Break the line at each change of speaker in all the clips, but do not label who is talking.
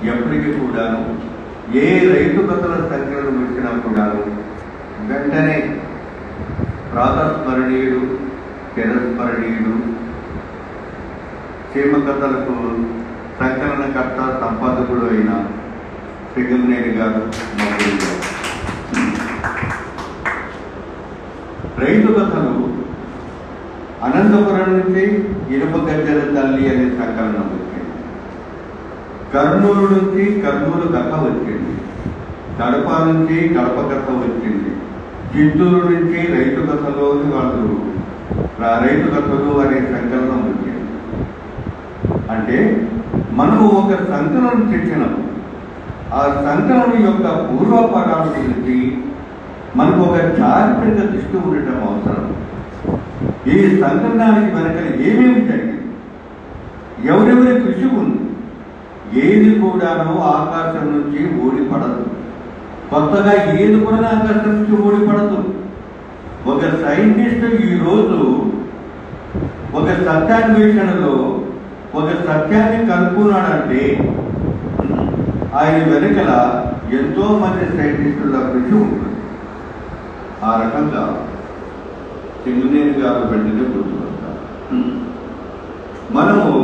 ఎప్పటికీ కూడాను ఏ రైతు కథల సంఖ్యలను వచ్చినా కూడాను వెంటనే ప్రాతస్మరణీయుడు చిరస్మరణీయుడు క్షేమకథలకు సంకలనకర్త సంపాదకుడు అయిన సిగంనేని గారు మమ్మల్ని గారు రైతు కథలు అనంతపురం నుంచి ఇనుప గజ్జల తల్లి అనే సంకలనం వచ్చింది కర్నూలు నుంచి కర్నూలు కథ వచ్చింది కడప నుంచి కడప కథ వచ్చింది చిత్తూరు నుంచి రైతు కథలో వాళ్ళు రా- రైతు కథలు అనే సంకలనం వచ్చింది అంటే మనము ఒక సంకలనం తెచ్చినప్పుడు ఆ సంకలనం యొక్క పూర్వపరాల గురించి మనకు ఒక చారిత్రక దృష్టి ఉండటం అవసరం ఈ సంకలనానికి వెనక ఏమేమి జరిగింది ఎవరెవరి కృషి ఉంది ఏది కూడాను ఆకాశం నుంచి ఓడిపడదు కొత్తగా ఏది కూడా ఆకాశం నుంచి ఓడిపడదు ఒక సైంటిస్ట్ ఈరోజు ఒక సత్యాన్వేషణలో ఒక సత్యాన్ని కనుక్కున్నాడంటే ఆయన వెనుకల ఎంతో మంది సైంటిస్టుల కృషి ఉంటుంది ఆ రకంగా సింగునేని గారు వెంటనే గుర్తుకొస్తారు మనము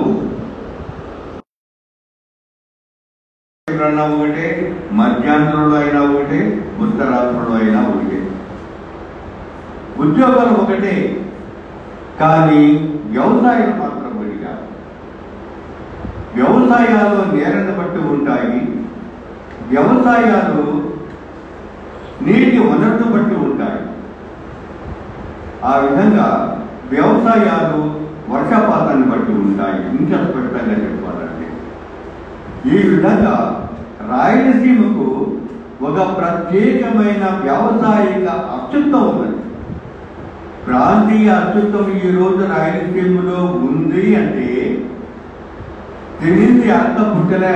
అయినా ఒకటే మధ్యాంధ్రంలో అయినా ఒకటే ఉత్తరాంధ్రంలో అయినా ఒకటే ఉద్యోగాలు ఒకటే కానీ వ్యవసాయం మాత్రం విడిగా వ్యవసాయాలు నేలను బట్టి ఉంటాయి వ్యవసాయాలు నీటి వనరును బట్టి ఉంటాయి ఆ విధంగా వ్యవసాయాలు వర్షపాతాన్ని బట్టి ఉంటాయి ఇంకా స్పష్టంగా చెప్పాలంటే ఈ విధంగా రాయలసీమకు ఒక ప్రత్యేకమైన వ్యావసాయిక అస్తిత్వం ఉన్నది ప్రాంతీయ అస్తిత్వం ఈ రోజు రాయలసీమలో ఉంది అంటే తినింది అర్థం పుట్టలే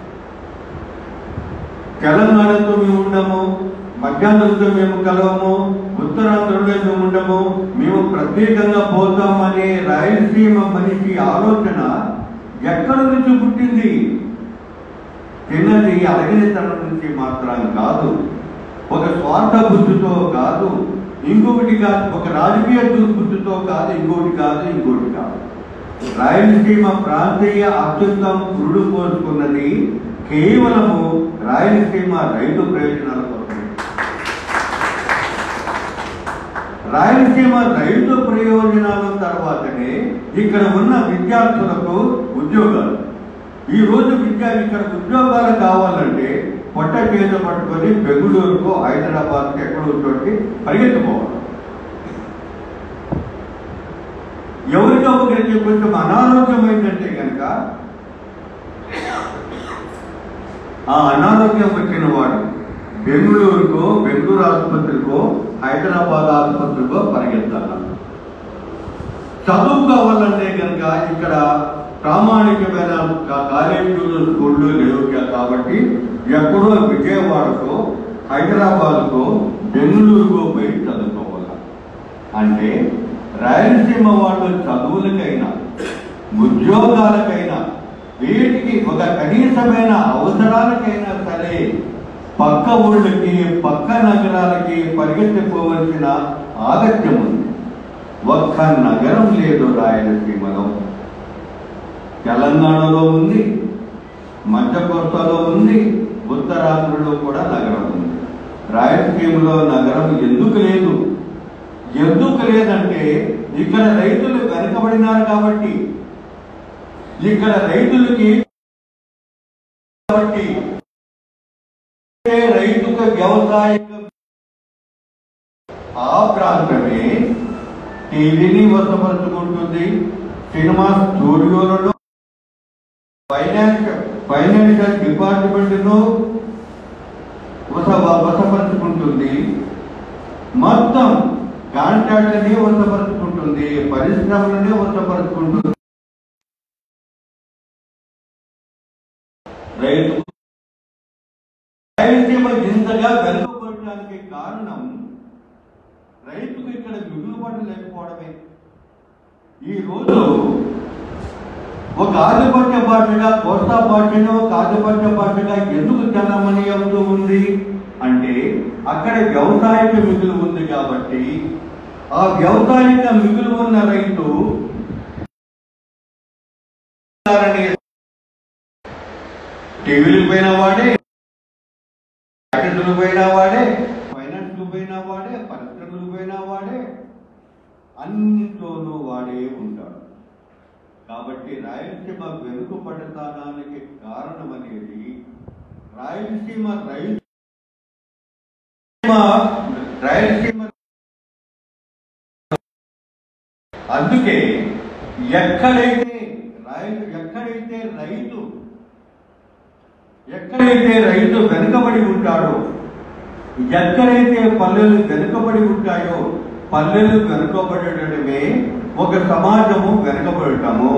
తెలంగాణతో మేము ఉండము మధ్యాంధ్రతో మేము కలవము ఉత్తరాంధ్రలో మేము ఉండము మేము ప్రత్యేకంగా పోతామనే రాయలసీమ మనిషి ఆలోచన ఎక్కడి నుంచి పుట్టింది తిన్నది అలగినతనం నుంచి మాత్రం కాదు ఒక స్వార్థ బుద్ధితో కాదు ఇంకొకటి కాదు ఒక రాజకీయ దుర్బుద్ధితో కాదు ఇంకొకటి కాదు ఇంకొకటి కాదు రాయలసీమ ప్రాంతీయ అత్యుత్తం పురుడు పోసుకున్నది కేవలము రాయలసీమ రైతు ప్రయోజనాల కోసమే రాయలసీమ రైతు ప్రయోజనాల తర్వాతనే ఇక్కడ ఉన్న విద్యార్థులకు ఉద్యోగాలు ఈ రోజు విద్య ఇక్కడ ఉద్యోగాలు కావాలంటే పొట్ట చేత పట్టుకొని బెంగళూరుకు హైదరాబాద్కి ఎక్కడో చోటి పరిగెత్తుకోవాలి ఎవరికో ఒకరికి కొంచెం అనారోగ్యమైందంటే కనుక ఆ అనారోగ్యం వచ్చిన వాడు బెంగళూరుకో బెంగళూరు ఆసుపత్రికో హైదరాబాద్ ఆసుపత్రికో పరిగెత్తాల చదువు కావాలంటే కనుక ఇక్కడ ప్రామాణికమైన కా- కాలేజీలు స్కూళ్ళు లేవు కా- కాబట్టి ఎక్కడో విజయవాడకో హైదరాబాద్కో బెంగళూరుకో పోయి చదువుకోవాలి అంటే రాయలసీమ వాళ్ళు చదువులకైనా ఉద్యోగాలకైనా వీటికి ఒక కనీసమైన అవసరాలకైనా సరే పక్క ఊళ్ళకి పక్క నగరాలకి పరిగెత్తిపోవలసిన ఆగత్యం ఉంది ఒక్క నగరం లేదు రాయలసీమలో తెలంగాణలో ఉంది మధ్య కోస్తాలో ఉంది ఉత్తరాంధ్రలో కూడా నగరం ఉంది రాయలసీమలో నగరం ఎందుకు లేదు ఎందుకు లేదంటే ఇక్కడ రైతులు వెనుకబడినారు కాబట్టి ఇక్కడ రైతులకి కాబట్టి ఏ రైతుకు వ్యవసాయ ఆ ప్రాంతమే టీవీని వసపరుచుకుంటుంది సినిమా స్టూడియోలలో ఫైనాన్స్ ఫైనాన్షియల్ డిపార్ట్మెంట్ను వస వసపరుచుకుంటుంది మొత్తం కాంట్రాక్ట్ని వసపరుచుకుంటుంది పరిశ్రమలని వసపరుచుకుంటుంది రైతు రాయలసీమ ఇంతగా వెనుకబడటానికి కారణం రైతుకు ఇక్కడ మిగులుబాటు లేకపోవడమే ఈ రోజు
ఒక ఆధిపత్య భాషగా కోస్తా భాషను ఒక ఆధిపత్య భాషగా ఎందుకు చలామణి అవుతూ ఉంది అంటే అక్కడ వ్యవసాయక మిగులు ఉంది కాబట్టి ఆ వ్యవసాయక మిగులు ఉన్న రైతు టీవీలు పోయిన వాడే ప్యాకెట్లు పోయిన వాడే ఫైనాన్స్ పోయిన వాడే పరిశ్రమలు పోయిన వాడే అన్నింటిలోనూ వాడే ఉంటాడు కాబట్టి రాయలసీమ వెనుకబడతానానికి కారణం అనేది రాయలసీమ రైతు రాయలసీమ అందుకే ఎక్కడైతే రైతు ఎక్కడైతే రైతు ఎక్కడైతే రైతు వెనుకబడి ఉంటాడో ఎక్కడైతే పల్లెలు వెనుకబడి ఉంటాయో పల్లెలు వెనుకబడటమే ఒక సమాజము వెనుకబడటము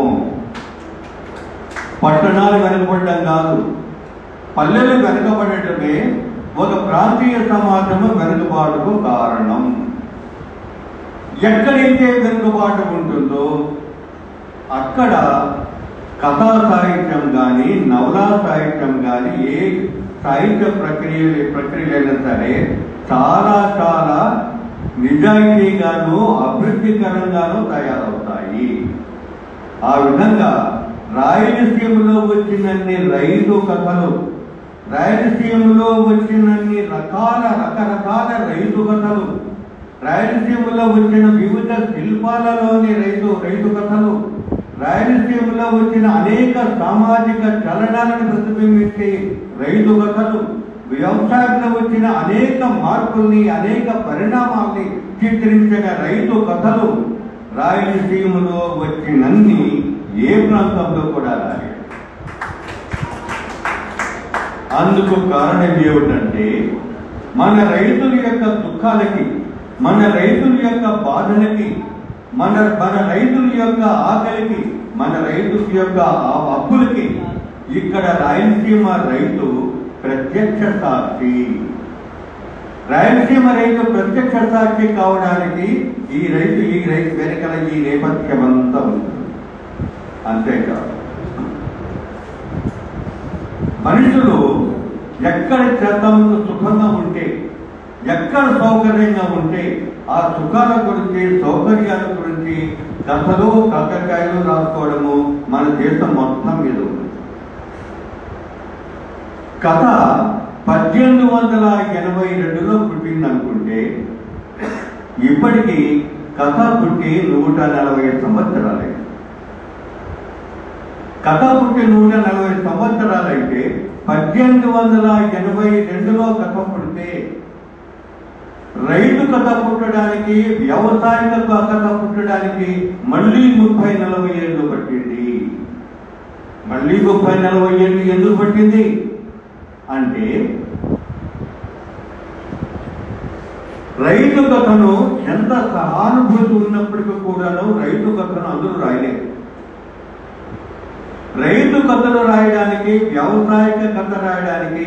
పట్టణాలు వెనుకబడటం కాదు పల్లెలు వెనుకబడటమే ఒక ప్రాంతీయ సమాజము వెనుకబాటుకు కారణం ఎక్కడైతే వెనుకబాటు ఉంటుందో అక్కడ కథా సాహిత్యం కానీ నవలా సాహిత్యం కానీ ఏ సాహిత్య ప్రక్రియ ప్రక్రియలైనా సరే చాలా చాలా నిజాయితీగాను అభివృద్ధికరంగాను తయారవుతాయి ఆ విధంగా రాయలసీమలో వచ్చినన్ని రైతు కథలు రాయలసీమలో వచ్చినన్ని రకాల రకరకాల రైతు కథలు రాయలసీమలో వచ్చిన వివిధ శిల్పాలలోని రైతు రైతు కథలు రాయలసీమలో వచ్చిన అనేక సామాజిక చలనాలను ప్రతిబింబించే రైతు కథలు వ్యవసాయంలో వచ్చిన అనేక మార్పుల్ని అనేక పరిణామాల్ని చిత్రించిన రైతు కథలు రాయలసీమలో వచ్చినన్ని ఏ ప్రాంతంలో కూడా రాలేదు అందుకు కారణం ఏమిటంటే మన రైతుల యొక్క దుఃఖాలకి మన రైతుల యొక్క బాధలకి మన మన రైతుల యొక్క ఆకలికి మన రైతుల యొక్క ఆ అప్పులకి ఇక్కడ రాయలసీమ రైతు ప్రత్యక్ష సాక్షి రాయలసీమ రైతు ప్రత్యక్ష సాక్షి కావడానికి ఈ రైతు ఈ రైతు వెనకల ఈ నేపథ్యం అంతా ఉంటుంది అంతేకాదు మనుషులు ఎక్కడ చేతంలో సుఖంగా ఉంటే ఎక్కడ సౌకర్యంగా ఉంటే ఆ సుఖాల గురించి సౌకర్యాల గురించి కథలు కథకాయలు రాసుకోవడము మన దేశం మొత్తం మీద ఉంది కథ పద్దెనిమిది వందల ఎనభై రెండులో పుట్టింది అనుకుంటే ఇప్పటికీ కథ పుట్టి నూట నలభై సంవత్సరాలైంది కథ పుట్టి నూట నలభై సంవత్సరాలైతే పద్దెనిమిది వందల ఎనభై రెండులో కథ పుడితే రైతు కథ పుట్టడానికి వ్యవసాయక కథ పుట్టడానికి మళ్ళీ ముప్పై నలభై ఏళ్ళు పట్టింది మళ్ళీ ముప్పై నలభై ఏళ్ళు ఎందుకు పట్టింది అంటే రైతు కథను ఎంత సహానుభూతి ఉన్నప్పటికీ కూడాను రైతు కథను అందరూ రాయలేదు రైతు కథలు రాయడానికి వ్యవసాయక కథ రాయడానికి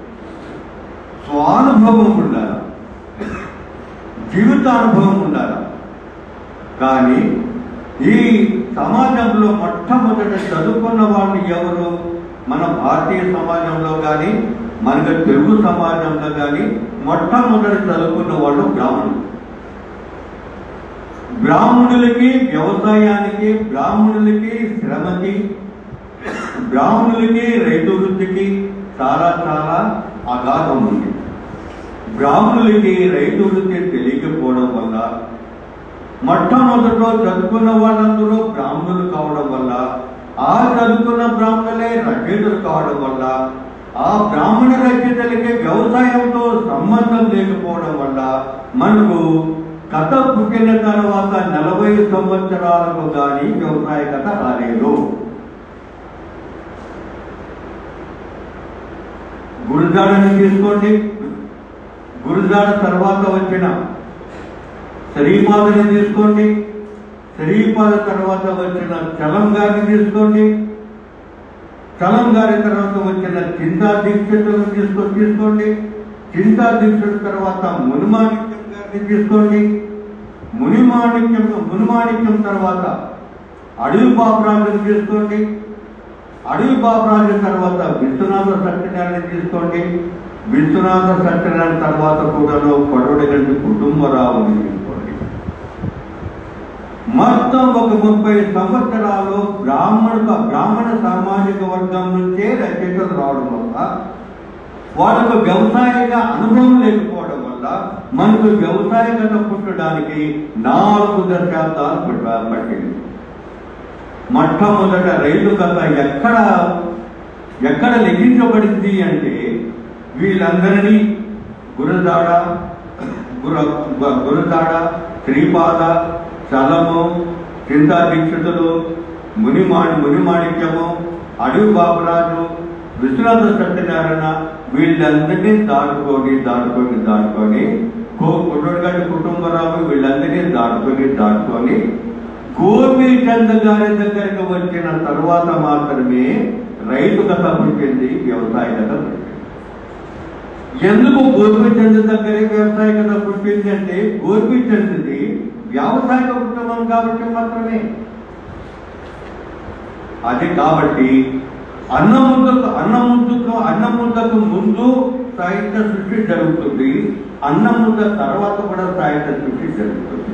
స్వానుభవం ఉండాలి జీవితానుభవం ఉండాలి కానీ ఈ సమాజంలో మొట్టమొదట చదువుకున్న వాళ్ళు ఎవరు మన భారతీయ సమాజంలో కానీ మనకు తెలుగు సమాజంలో కానీ మొట్టమొదటి చదువుకున్న వాళ్ళు బ్రాహ్మణులు బ్రాహ్మణులకి వ్యవసాయానికి బ్రాహ్మణులకి శ్రమకి బ్రాహ్మణులకి రైతు వృత్తికి చాలా చాలా అగాధం ఉంది బ్రాహ్మణులకి రైతు వృత్తి తెలియకపోవడం వల్ల మొట్టమొదటిలో చదువుకున్న వాళ్ళందరూ బ్రాహ్మణులు కావడం వల్ల ఆ చదువుకున్న బ్రాహ్మణులే రచయితలు కావడం వల్ల ఆ బ్రాహ్మణ రచయితలకి వ్యవసాయంతో సంబంధం లేకపోవడం వల్ల మనకు కథ పుట్టిన తర్వాత నలభై సంవత్సరాలకు కానీ వ్యవసాయ కథ రాలేదు గురుజాడని తీసుకోండి గురుజాడ తర్వాత వచ్చిన శ్రీపాదని తీసుకోండి శ్రీపాద తర్వాత వచ్చిన చలం గారిని తీసుకోండి చలం గారి తర్వాత వచ్చిన చింతా దీక్షితులను తీసుకో తీసుకోండి చింతా దీక్షిత తర్వాత మునిమాణిక్యం గారిని తీసుకోండి మునిమాణిక్యం మునిమాణిక్యం తర్వాత అడవి పాపరాజుని తీసుకోండి అడవి బాబరాజు తర్వాత విశ్వనాథ సత్యనారాయణ తీసుకోండి విశ్వనాథ సత్యనారాయణ తర్వాత కూడాను కొడవడి గంటి కుటుంబరావుని తీసుకోండి మొత్తం ఒక ముప్పై సంవత్సరాలు బ్రాహ్మణ బ్రాహ్మణ సామాజిక వర్గం నుంచే రచయితలు రావడం వల్ల వాళ్ళకు వ్యవసాయక అనుభవం లేకపోవడం వల్ల మనకు వ్యవసాయకత పుట్టడానికి నాలుగు దశాబ్దాలు పుట్ట- పట్టింది మొట్టమొదట రైతు కథ ఎక్కడ ఎక్కడ లిఖించబడింది అంటే వీళ్ళందరినీ గురదాడ గుర గు- గురదాడ శ్రీపాద చలము చింతా దీక్షితులు మునిమాణి మునిమాణిక్యము అడవి బాబురాజు విశ్వనాథ సత్యనారాయణ వీళ్ళందరినీ దాటుకొని దాటుకొని దాటుకొని కుటుంబగడ్డి కుటుంబరావు వీళ్ళందరినీ దాటుకొని దాటుకొని గోపీచంద్ గారి దగ్గరికి వచ్చిన తర్వాత మాత్రమే రైతు కథ పుట్టింది వ్యవసాయ కథ పుట్టింది ఎందుకు గోపీచంద్ దగ్గరే వ్యవసాయ కథ పుట్టింది అంటే గోపీచంద్ది వ్యవసాయ కుటుంబం కాబట్టి మాత్రమే అది కాబట్టి అన్నముద్దకు అన్నముద్దకు అన్నముద్దకు ముందు సాహిత్య సృష్టి జరుగుతుంది అన్నముద్ద తర్వాత కూడా సాహిత్య సృష్టి జరుగుతుంది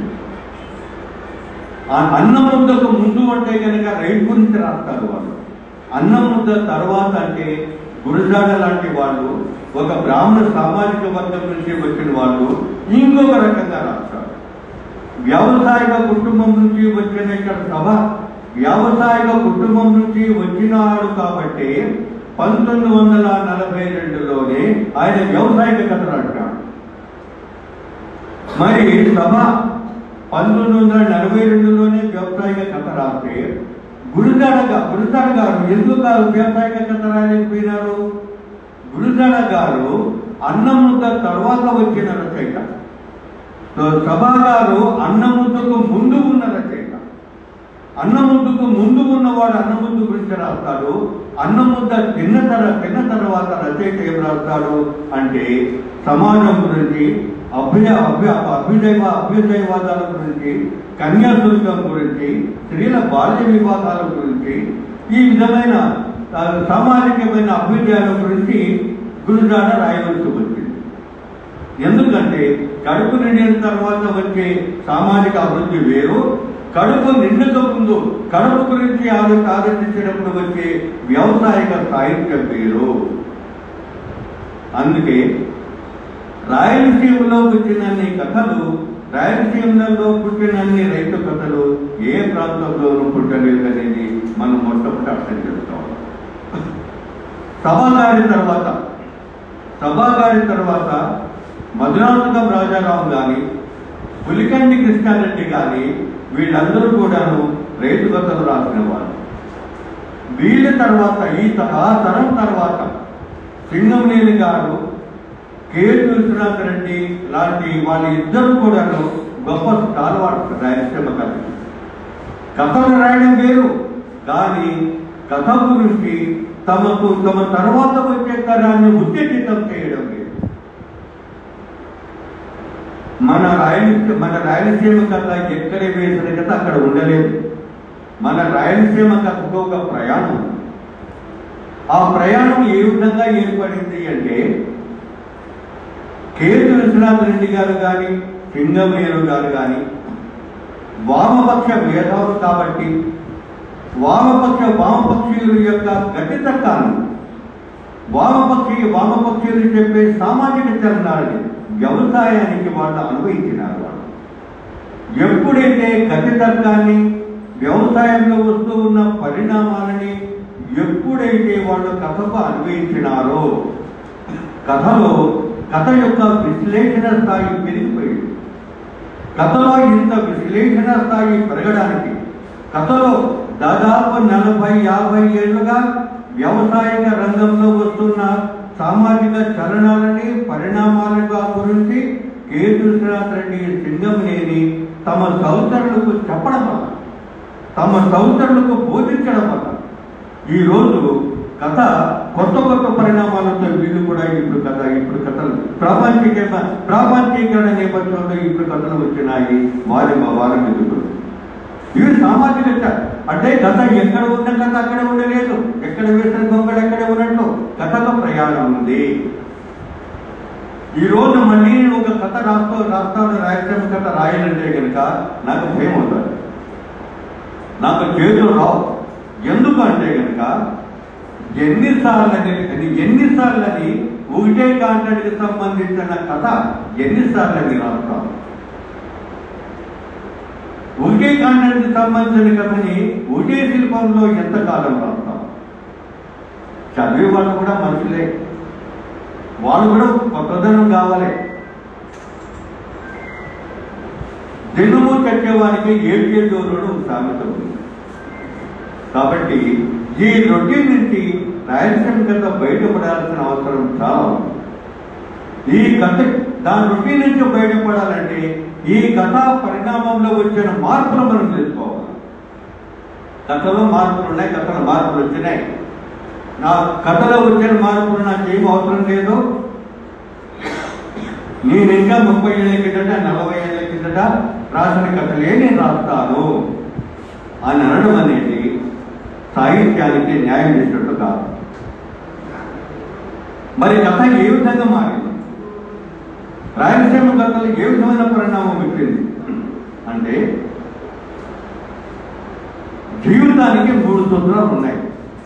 ఆ అన్నం ముద్దకు ముందు అంటే కనుక రైతు గురించి రాస్తారు వాళ్ళు అన్నం ముద్ద తర్వాత అంటే గురుజాడ లాంటి వాళ్ళు ఒక బ్రాహ్మణ సామాజిక వర్గం నుంచి వచ్చిన వాళ్ళు ఇంకొక రకంగా రాస్తారు వ్యావసాయిక కుటుంబం నుంచి వచ్చిన ఇక్కడ సభ వ్యావసాయిక కుటుంబం నుంచి వచ్చినాడు కాబట్టి పంతొమ్మిది వందల నలభై రెండులోనే ఆయన వ్యవసాయక కథ రాశాడు మరి సభ పంతొమ్మిది వందల నలభై రెండులోనే వ్యవసాయక కథ రాస్తే గురుజాడ గా- గురుజాడ గారు ఎందుకు ఆ వ్యవసాయక కథ రాయలేకపోయినారు గురుజాడ గారు అన్నం ముద్ద తర్వాత వచ్చిన రచయిత సో సభా గారు అన్నం ముద్దకు ముందు ఉన్న రచయిత అన్నం ముద్దకు ముందు ఉన్నవాడు అన్నం ముద్దు గురించి రాస్తాడు అన్నం ముద్ద తిన్న తర తిన్న తర్వాత రచయిత ఏం రాస్తాడు అంటే సమాజం గురించి అభ్య అభ్య అభ్యుదయ అభ్యుదయవాదాల గురించి కన్యాశుల్కం గురించి స్త్రీల బాల్య వివాహాల గురించి ఈ విధమైన ఆ, సామాజికమైన అభ్యుదయాల గురించి గురుజాడ రాయవలసి వచ్చింది ఎందుకంటే కడుపు నిండిన తర్వాత వచ్చే సామాజిక అభివృద్ధి వేరు కడుపు నిండక ముందు కడుపు గురించి ఆలో ఆలోచించినప్పుడు వచ్చే వ్యవసాయక సాహిత్యం వేరు అందుకే రాయలసీమలో పుట్టినన్ని కథలు రాయలసీమలో పుట్టినన్ని రైతు కథలు ఏ ప్రాంతంలోనూ పుట్టలేదు అనేది మనం మొట్టమొదటి అర్థం చేసుకోవాలి సభాగారి తర్వాత సభాగారి తర్వాత మధురాంతకం రాజారావు గాని పులికండి కృష్ణారెడ్డి గాని వీళ్ళందరూ కూడాను రైతు కథలు రాసిన వాళ్ళు వీళ్ళ తర్వాత ఈ త- ఆ తరం తర్వాత సింగంనేని గారు కేతు విశ్వనాథ్ రెడ్డి లాంటి వాళ్ళ ఇద్దరు కూడాను గొప్ప కాలవాడు రాయలసీమ కథ కథలు రాయడం వేరు కానీ కథ గురించి తమకు తమ తర్వాత వచ్చే తరాన్ని ఉత్తేజితం చేయడం వేరు మన రాయలసీమ మన రాయలసీమ కథ ఎక్కడ వేసిన కథ అక్కడ ఉండలేదు మన రాయలసీమ కథకు ఒక ప్రయాణం ఉంది. ఆ ప్రయాణం ఏ విధంగా ఏర్పడింది అంటే కేతు విశ్వనాథ్ రెడ్డి గారు కానీ సింగమేరు గారు కానీ వామపక్ష మేధావులు కాబట్టి వామపక్ష వామపక్షీయుల యొక్క గట్టితత్వాన్ని వామపక్షి వామపక్షీయులు చెప్పే సామాజిక చలనాలని వ్యవసాయానికి వాళ్ళు అన్వయించినారు వాళ్ళు ఎప్పుడైతే గతితత్వాన్ని వ్యవసాయంలో వస్తూ ఉన్న పరిణామాలని ఎప్పుడైతే వాళ్ళు కథకు అన్వయించినారో కథలో కథ యొక్క విశ్లేషణ స్థాయి పెరిగిపోయింది కథలో ఇంత విశ్లేషణ స్థాయి పెరగడానికి కథలో దాదాపు నలభై యాభై ఏళ్లుగా వ్యవసాయక రంగంలో వస్తున్న సామాజిక చలనాలని పరిణామాల గురించి కేతు విశ్వనాథ్ రెడ్డి సింగంనేని తమ సౌతరులకు చెప్పడం వల్ల తమ సౌతరులకు బోధించడం వల్ల ఈ రోజు కథ కొత్త కొత్త పరిణామాలతో వీళ్ళు కూడా ఇప్పుడు కథ ఇప్పుడు కథలు ప్రాపంచిక ప్రాపంచీకరణ నేపథ్యంలో ఇప్పుడు కథలు వచ్చినాయి వారి వారి మెదుగులు ఇవి సామాజిక చ- అంటే కథ ఎక్కడ ఉన్న కథ అక్కడ ఉండలేదు ఎక్కడ వేసిన గొంగడు ఎక్కడ ఉన్నట్టు కథలో ప్రయాణం ఉంది ఈ రోజు మళ్ళీ నేను ఒక కథ రాస్తూ రాస్తాను రాయలసీమ కథ రాయాలంటే కనుక నాకు భయం అవుతుంది నాకు చేతులు రావు ఎందుకు అంటే కనుక ఎన్నిసార్లని అది ఎన్నిసార్లని ఒకటే కాంటాక్ట్కి సంబంధించిన కథ ఎన్నిసార్లని రాస్తాం ఒకే కాంటాక్ట్కి సంబంధించిన కథని ఒకే శిల్పంలో ఎంతకాలం రాస్తాం చదివే వాళ్ళు కూడా మనుషులే వాళ్ళు కూడా కొత్తదనం కావాలి దినము కట్టేవారికి ఏడు ఏడు ఒక సామెత ఉంది కాబట్టి ఈ రొటీన్ నుంచి రాయలసీమ కథ బయటపడాల్సిన అవసరం చాలా ఉంది ఈ కథ దాని రొటీన్ నుంచి బయటపడాలంటే ఈ కథా పరిణామంలో వచ్చిన మార్పులు మనం తెలుసుకోవాలి కథలో మార్పులు ఉన్నాయి కథలో మార్పులు వచ్చినాయి నా కథలో వచ్చిన మార్పులు నాకు ఏం అవసరం లేదు నేను ఇంకా ముప్పై ఏళ్ళ కిందట నలభై ఏళ్ళ కిందట రాసిన కథలే నేను రాస్తాను అని అనడం అనేది సాహిత్యానికి న్యాయం చేసినట్టు కాదు మరి కథ ఏ విధంగా మారింది రాయలసీమ కథలు ఏ విధమైన పరిణామం పెట్టింది అంటే జీవితానికి మూడు సూత్రాలు ఉన్నాయి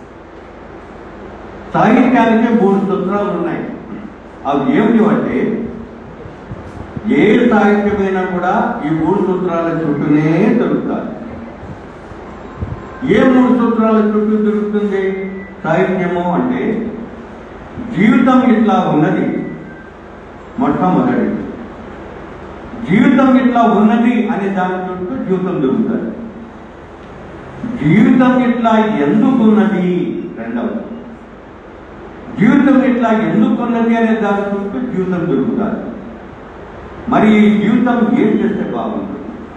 సాహిత్యానికి మూడు సూత్రాలు ఉన్నాయి అవి ఏమిటి అంటే ఏ సాహిత్యమైనా కూడా ఈ మూడు సూత్రాల చుట్టూనే దొరుకుతాయి ఏ మూడు సూత్రాల చుట్టూ దొరుకుతుంది సాహిత్యము అంటే జీవితం ఇట్లా ఉన్నది మొట్టమొదటి జీవితం ఇట్లా ఉన్నది అనే దాని చుట్టూ జీవితం దొరుకుతుంది జీవితం ఇట్లా ఎందుకున్నది రెండవది జీవితం ఇట్లా ఎందుకున్నది అనే దాని చుట్టూ జీవితం దొరుకుతుంది మరి ఈ జీవితం ఏం చేస్తే బాగుంటుంది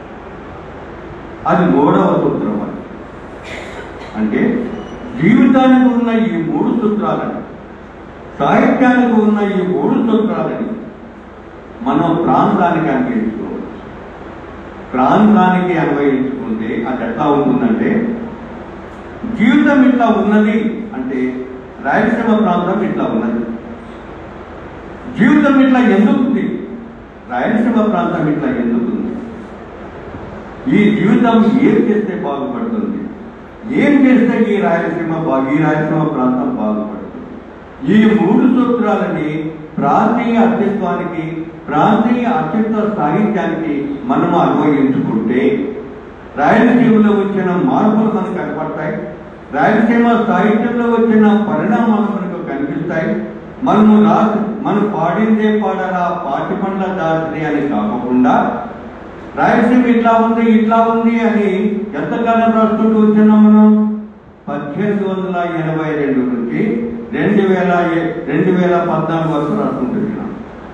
అది మూడవ సూత్రం అది అంటే జీవితానికి ఉన్న ఈ మూడు సూత్రాలని సాహిత్యానికి ఉన్న ఈ మూడు సూత్రాలని మనం ప్రాంతానికి అన్వయించుకోవచ్చు ప్రాంతానికి అన్వయించుకుంటే అది ఎట్లా ఉంటుందంటే జీవితం ఇట్లా ఉన్నది అంటే రాయలసీమ ప్రాంతం ఇట్లా ఉన్నది జీవితం ఇట్లా ఎందుకుంది రాయలసీమ ప్రాంతం ఇట్లా ఎందుకుంది ఈ జీవితం ఏం చేస్తే బాగుపడుతుంది ఏం చేస్తే ఈ రాయలసీమ బా- ఈ రాయలసీమ ప్రాంతం బాగుపడుతుంది ఈ మూడు సూత్రాలని ప్రాంతీయ అస్తిత్వానికి ప్రాంతీయ అస్తిత్వ సాహిత్యానికి మనం అన్వయించుకుంటే రాయలసీమలో వచ్చిన మార్పులు మనకు కనపడతాయి రాయలసీమ సాహిత్యంలో వచ్చిన పరిణామాలు మనకు కనిపిస్తాయి మనము రా మనం పాడిందే పాడాలా పాటి పండ్ల దారి అని కాకుండా రాయలసీమ ఇట్లా ఉంది ఇట్లా ఉంది అని ఎంతకాలం రాసుకుంటూ వచ్చినాం మనం పద్దెనిమిది వందల ఎనభై రెండు నుంచి రెండు వేల ఏ- రెండు వేల పద్నాలుగు వరకు రాసుకుంటూ వచ్చినాం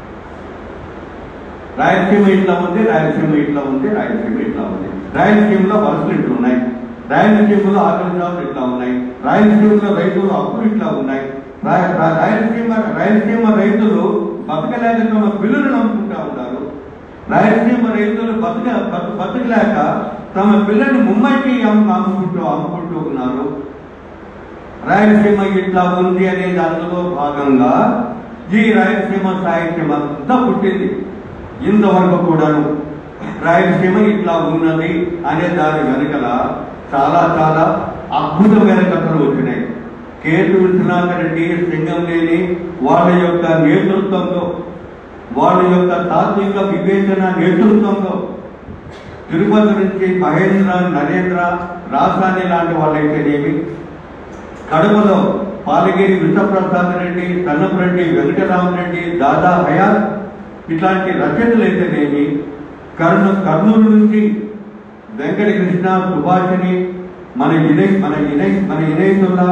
రాయలసీమ ఇట్లా ఉంది రాయలసీమ ఇట్లా ఉంది రాయలసీమ ఇట్లా ఉంది రాయలసీమలో వలసలు ఇట్లా ఉన్నాయి రాయలసీమలో ఆకలి జాబులు ఇట్లా ఉన్నాయి రాయలసీమలో రైతులు అప్పులు ఇట్లా ఉన్నాయి రాయ- రా- రాయలసీమ రాయలసీమ రైతులు బతకలేక తమ పిల్లలు నమ్ముకుంటా ఉన్నారు రాయలసీమ రైతులు బతక బతక- బతకలేక తమ పిల్లల్ని ముంబైకి అమ్ము- అమ్ముకుంటూ అమ్ముకుంటూ ఉన్నారు రాయలసీమ ఇట్లా ఉంది అనే దానిలో భాగంగా ఈ రాయలసీమ సాహిత్యం అంతా పుట్టింది ఇంతవరకు కూడాను రాయలసీమ ఇట్లా ఉన్నది అనే దాని వెనుకల చాలా చాలా అద్భుతమైన కథలు వచ్చినాయి కేతు విశ్వనాథ రెడ్డి సింగంలేని వాళ్ళ యొక్క నేతృత్వంలో వాళ్ళ యొక్క తాత్విక వివేచన నేతృత్వంలో తిరుపతి నుంచి మహేంద్ర నరేంద్ర రాసాని లాంటి వాళ్ళైతేనేమి కడపలో పాలగిరి విశ్వప్రసాద్ రెడ్డి కన్నపరెడ్డి వెంకటరామరెడ్డి దాదా హయాత్ ఇట్లాంటి రచనలు అయితేనేమి కర్నూ కర్నూలు నుంచి వెంకట కృష్ణ సుభాషిణి మన ఇనై మన ఇనై మన ఇనైతుల్లా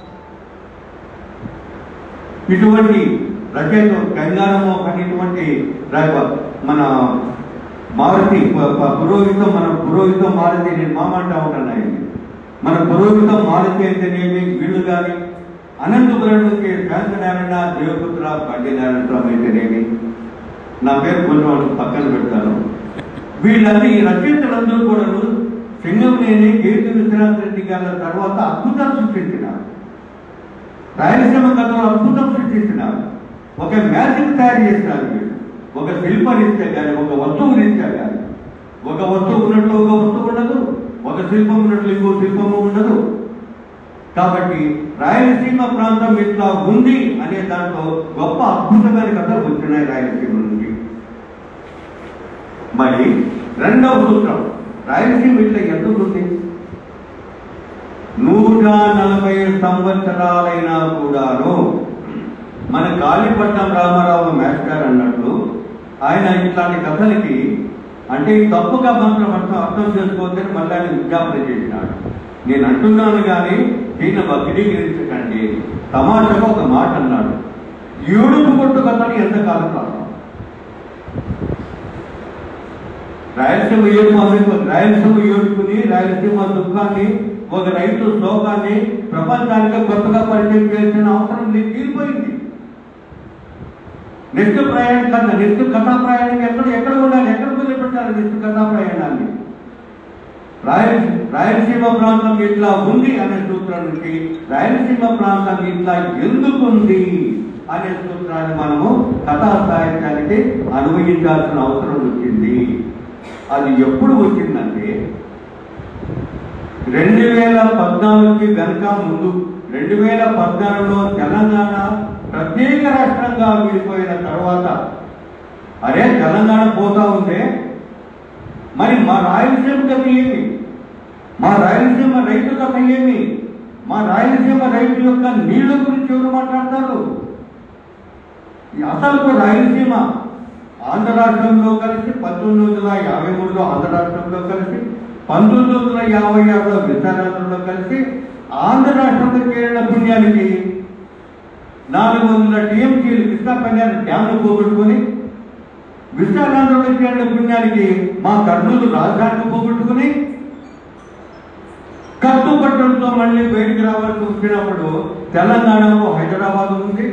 ఇటువంటి రచయిత గంగారమోహన్ ఇటువంటి ర- మన మారుతి ప- ప- పురోహితం మన పురోహితం మారుతి నేను మామంటా ఉంటాను ఆయన్ని. మన పురోహితం మారుతి అయితేనేమి వీళ్ళు కానీ అనంతపురం నుంచి శాంతనారాయణ దేవపుత్ర బండి నారాయణ స్వామి అయితేనేమి నా పేరు కొంచెం పక్కన పెడతాను వీళ్ళందరూ ఈ రచయితలందరూ కూడాను సింగంనేని కీర్తి విశ్వనాథ్ రెడ్డి గారి తర్వాత అద్భుతాలు సృష్టించినారు రాయలసీమ కథలో అద్భుతం సృష్టించినారు ఒక మ్యాజిక్ తయారు చేసినారు వీళ్ళు ఒక శిల్పరీత్యా కానీ ఒక వస్తువు రీత్యా కానీ ఒక వస్తువు ఉన్నట్లు ఒక వస్తువు ఉండదు ఒక శిల్పం ఉన్నట్లు ఇంకో శిల్పము ఉండదు కాబట్టి రాయలసీమ ప్రాంతం ఇట్లా ఉంది అనే దాంట్లో గొప్ప అద్భుతమైన కథలు వచ్చినాయి రాయలసీమ నుండి మరి రెండవ సూత్రం రాయలసీమ ఇట్లా ఎందుకు ఉంది నూట నలభై సంవత్సరాలైనా కూడాను మన గాలిపట్నం రామారావు మాస్టర్ అన్నట్లు ఆయన ఇట్లాంటి కథలకి అంటే ఈ తప్పుగా మాత్రం అర్థం అర్థం చేసుకోవద్దని మళ్ళీ ఆయన విజ్ఞాపన చేసినాడు నేను అంటున్నాను కానీ దీన్ని వక్రీకరించకండి తమాషగా ఒక మాట అన్నాడు ఏడుపు కొట్టు కథని ఎంతకాలం రాస్తాం రాయలసీమ ఏడుపు అందుకు రాయలసీమ ఏడుపుని రాయలసీమ దుఃఖాన్ని ఒక రైతు శోకాన్ని ప్రపంచానికి కొత్తగా పరిచయం చేయాల్సిన అవసరం లేదు తీరిపోయింది నెక్స్ట్ ప్రయాణం కన్నా నెక్స్ట్ కథా ప్రయాణం ఎక్కడ ఎక్కడ ఉండాలి ఎక్కడ మొదలుపెట్టాలి నెక్స్ట్ కథా ప్రయాణాన్ని రాయల రాయలసీమ ప్రాంతం ఇట్లా ఉంది అనే సూత్రానికి రాయలసీమ ప్రాంతం ఇట్లా ఎందుకు ఉంది అనే సూత్రాన్ని మనము కథా సాహిత్యానికి అన్వయించాల్సిన అవసరం వచ్చింది అది ఎప్పుడు వచ్చిందంటే రెండు వేల పద్నాలుగుకి గనక ముందు రెండు వేల పద్నాలుగులో తెలంగాణ ప్రత్యేక రాష్ట్రంగా విడిపోయిన తర్వాత అరే తెలంగాణ పోతా ఉంటే మరి మా రాయలసీమ కథ ఏమి మా రాయలసీమ రైతు కథ ఏమి మా రాయలసీమ రైతు యొక్క నీళ్ల గురించి ఎవరు మాట్లాడతారు ఈ అసలు రాయలసీమ ఆంధ్ర రాష్ట్రంలో కలిసి పంతొమ్మిది వందల యాభై మూడులో ఆంధ్ర రాష్ట్రంలో కలిసి పంతొమ్మిది వందల యాభై ఆరులో విశాఖలో కలిసి ఆంధ్ర రాష్ట్రంలో చేరిన పుణ్యానికి నాలుగు వందల టీఎంసీలు కృష్ణా పన్యాలు డ్యామ్లు పోగొట్టుకొని విశాఖాంధ్రలో చేరిన పుణ్యానికి మా కర్నూలు రాజధానిని పోగొట్టుకుని కట్టుబట్టలతో మళ్ళీ బయటికి రావాల్సి వచ్చినప్పుడు తెలంగాణలో హైదరాబాద్ ఉంది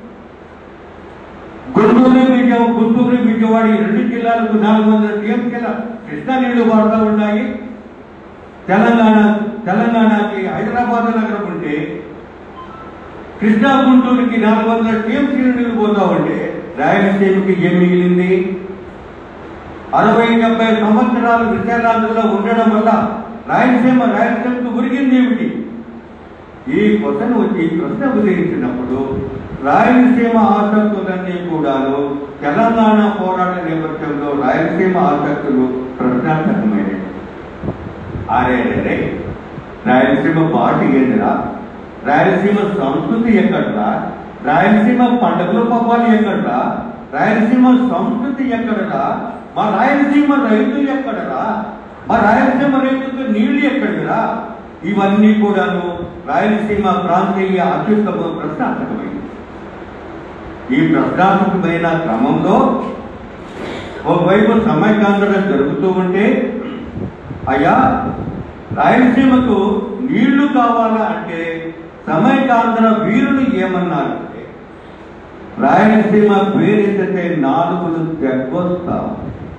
గుంటూరు విజయ గుంటూరు విజయవాడ ఈ రెండు జిల్లాలకు నాలుగు వందల టీఎంసీల కృష్ణా నీళ్లు వాడుతూ ఉన్నాయి తెలంగాణ తెలంగాణకి హైదరాబాద్ నగరం ఉంటే కృష్ణా గుంటూరుకి నాలుగు వందల టీఎంసీలు నీళ్లు పోతా ఉంటే రాయలసీమకి ఏం మిగిలింది అరవై డెబ్బై సంవత్సరాలు విశాలాంధ్రలో ఉండడం వల్ల రాయలసీమ రాయలసీమకు ఉరిగింది ఏమిటి ఈ క్వశ్చన్ వచ్చి ఈ ప్రశ్న ఉదయించినప్పుడు రాయలసీమ ఆసక్తులన్నీ కూడాను తెలంగాణ పోరాట నేపథ్యంలో రాయలసీమ ఆసక్తులు ప్రశ్నార్థకమైనవి అరే రే రాయలసీమ పాట ఏందిరా రాయలసీమ సంస్కృతి ఎక్కడరా రాయలసీమ పండుగలు పబ్బాలు ఎక్కడరా రాయలసీమ సంస్కృతి ఎక్కడరా మా రాయలసీమ రైతు ఎక్కడరా మా రాయలసీమ రైతుకు నీళ్లు ఎక్కడిరా ఇవన్నీ కూడాను రాయలసీమ ప్రాంతీయ అత్యుత్తమ ప్రశ్నార్థకమైనవి ఈ ప్రశ్నాత్మకమైన క్రమంలో ఒకవైపు సమైకాంధ్రం జరుగుతూ ఉంటే అయ్యా రాయలసీమకు నీళ్లు కావాలా అంటే సమైకాంధ్ర వీరులు ఏమన్నారు అంటే, రాయలసీమ పేరెత్తితే నాలుగులు తెగ్గొస్తావు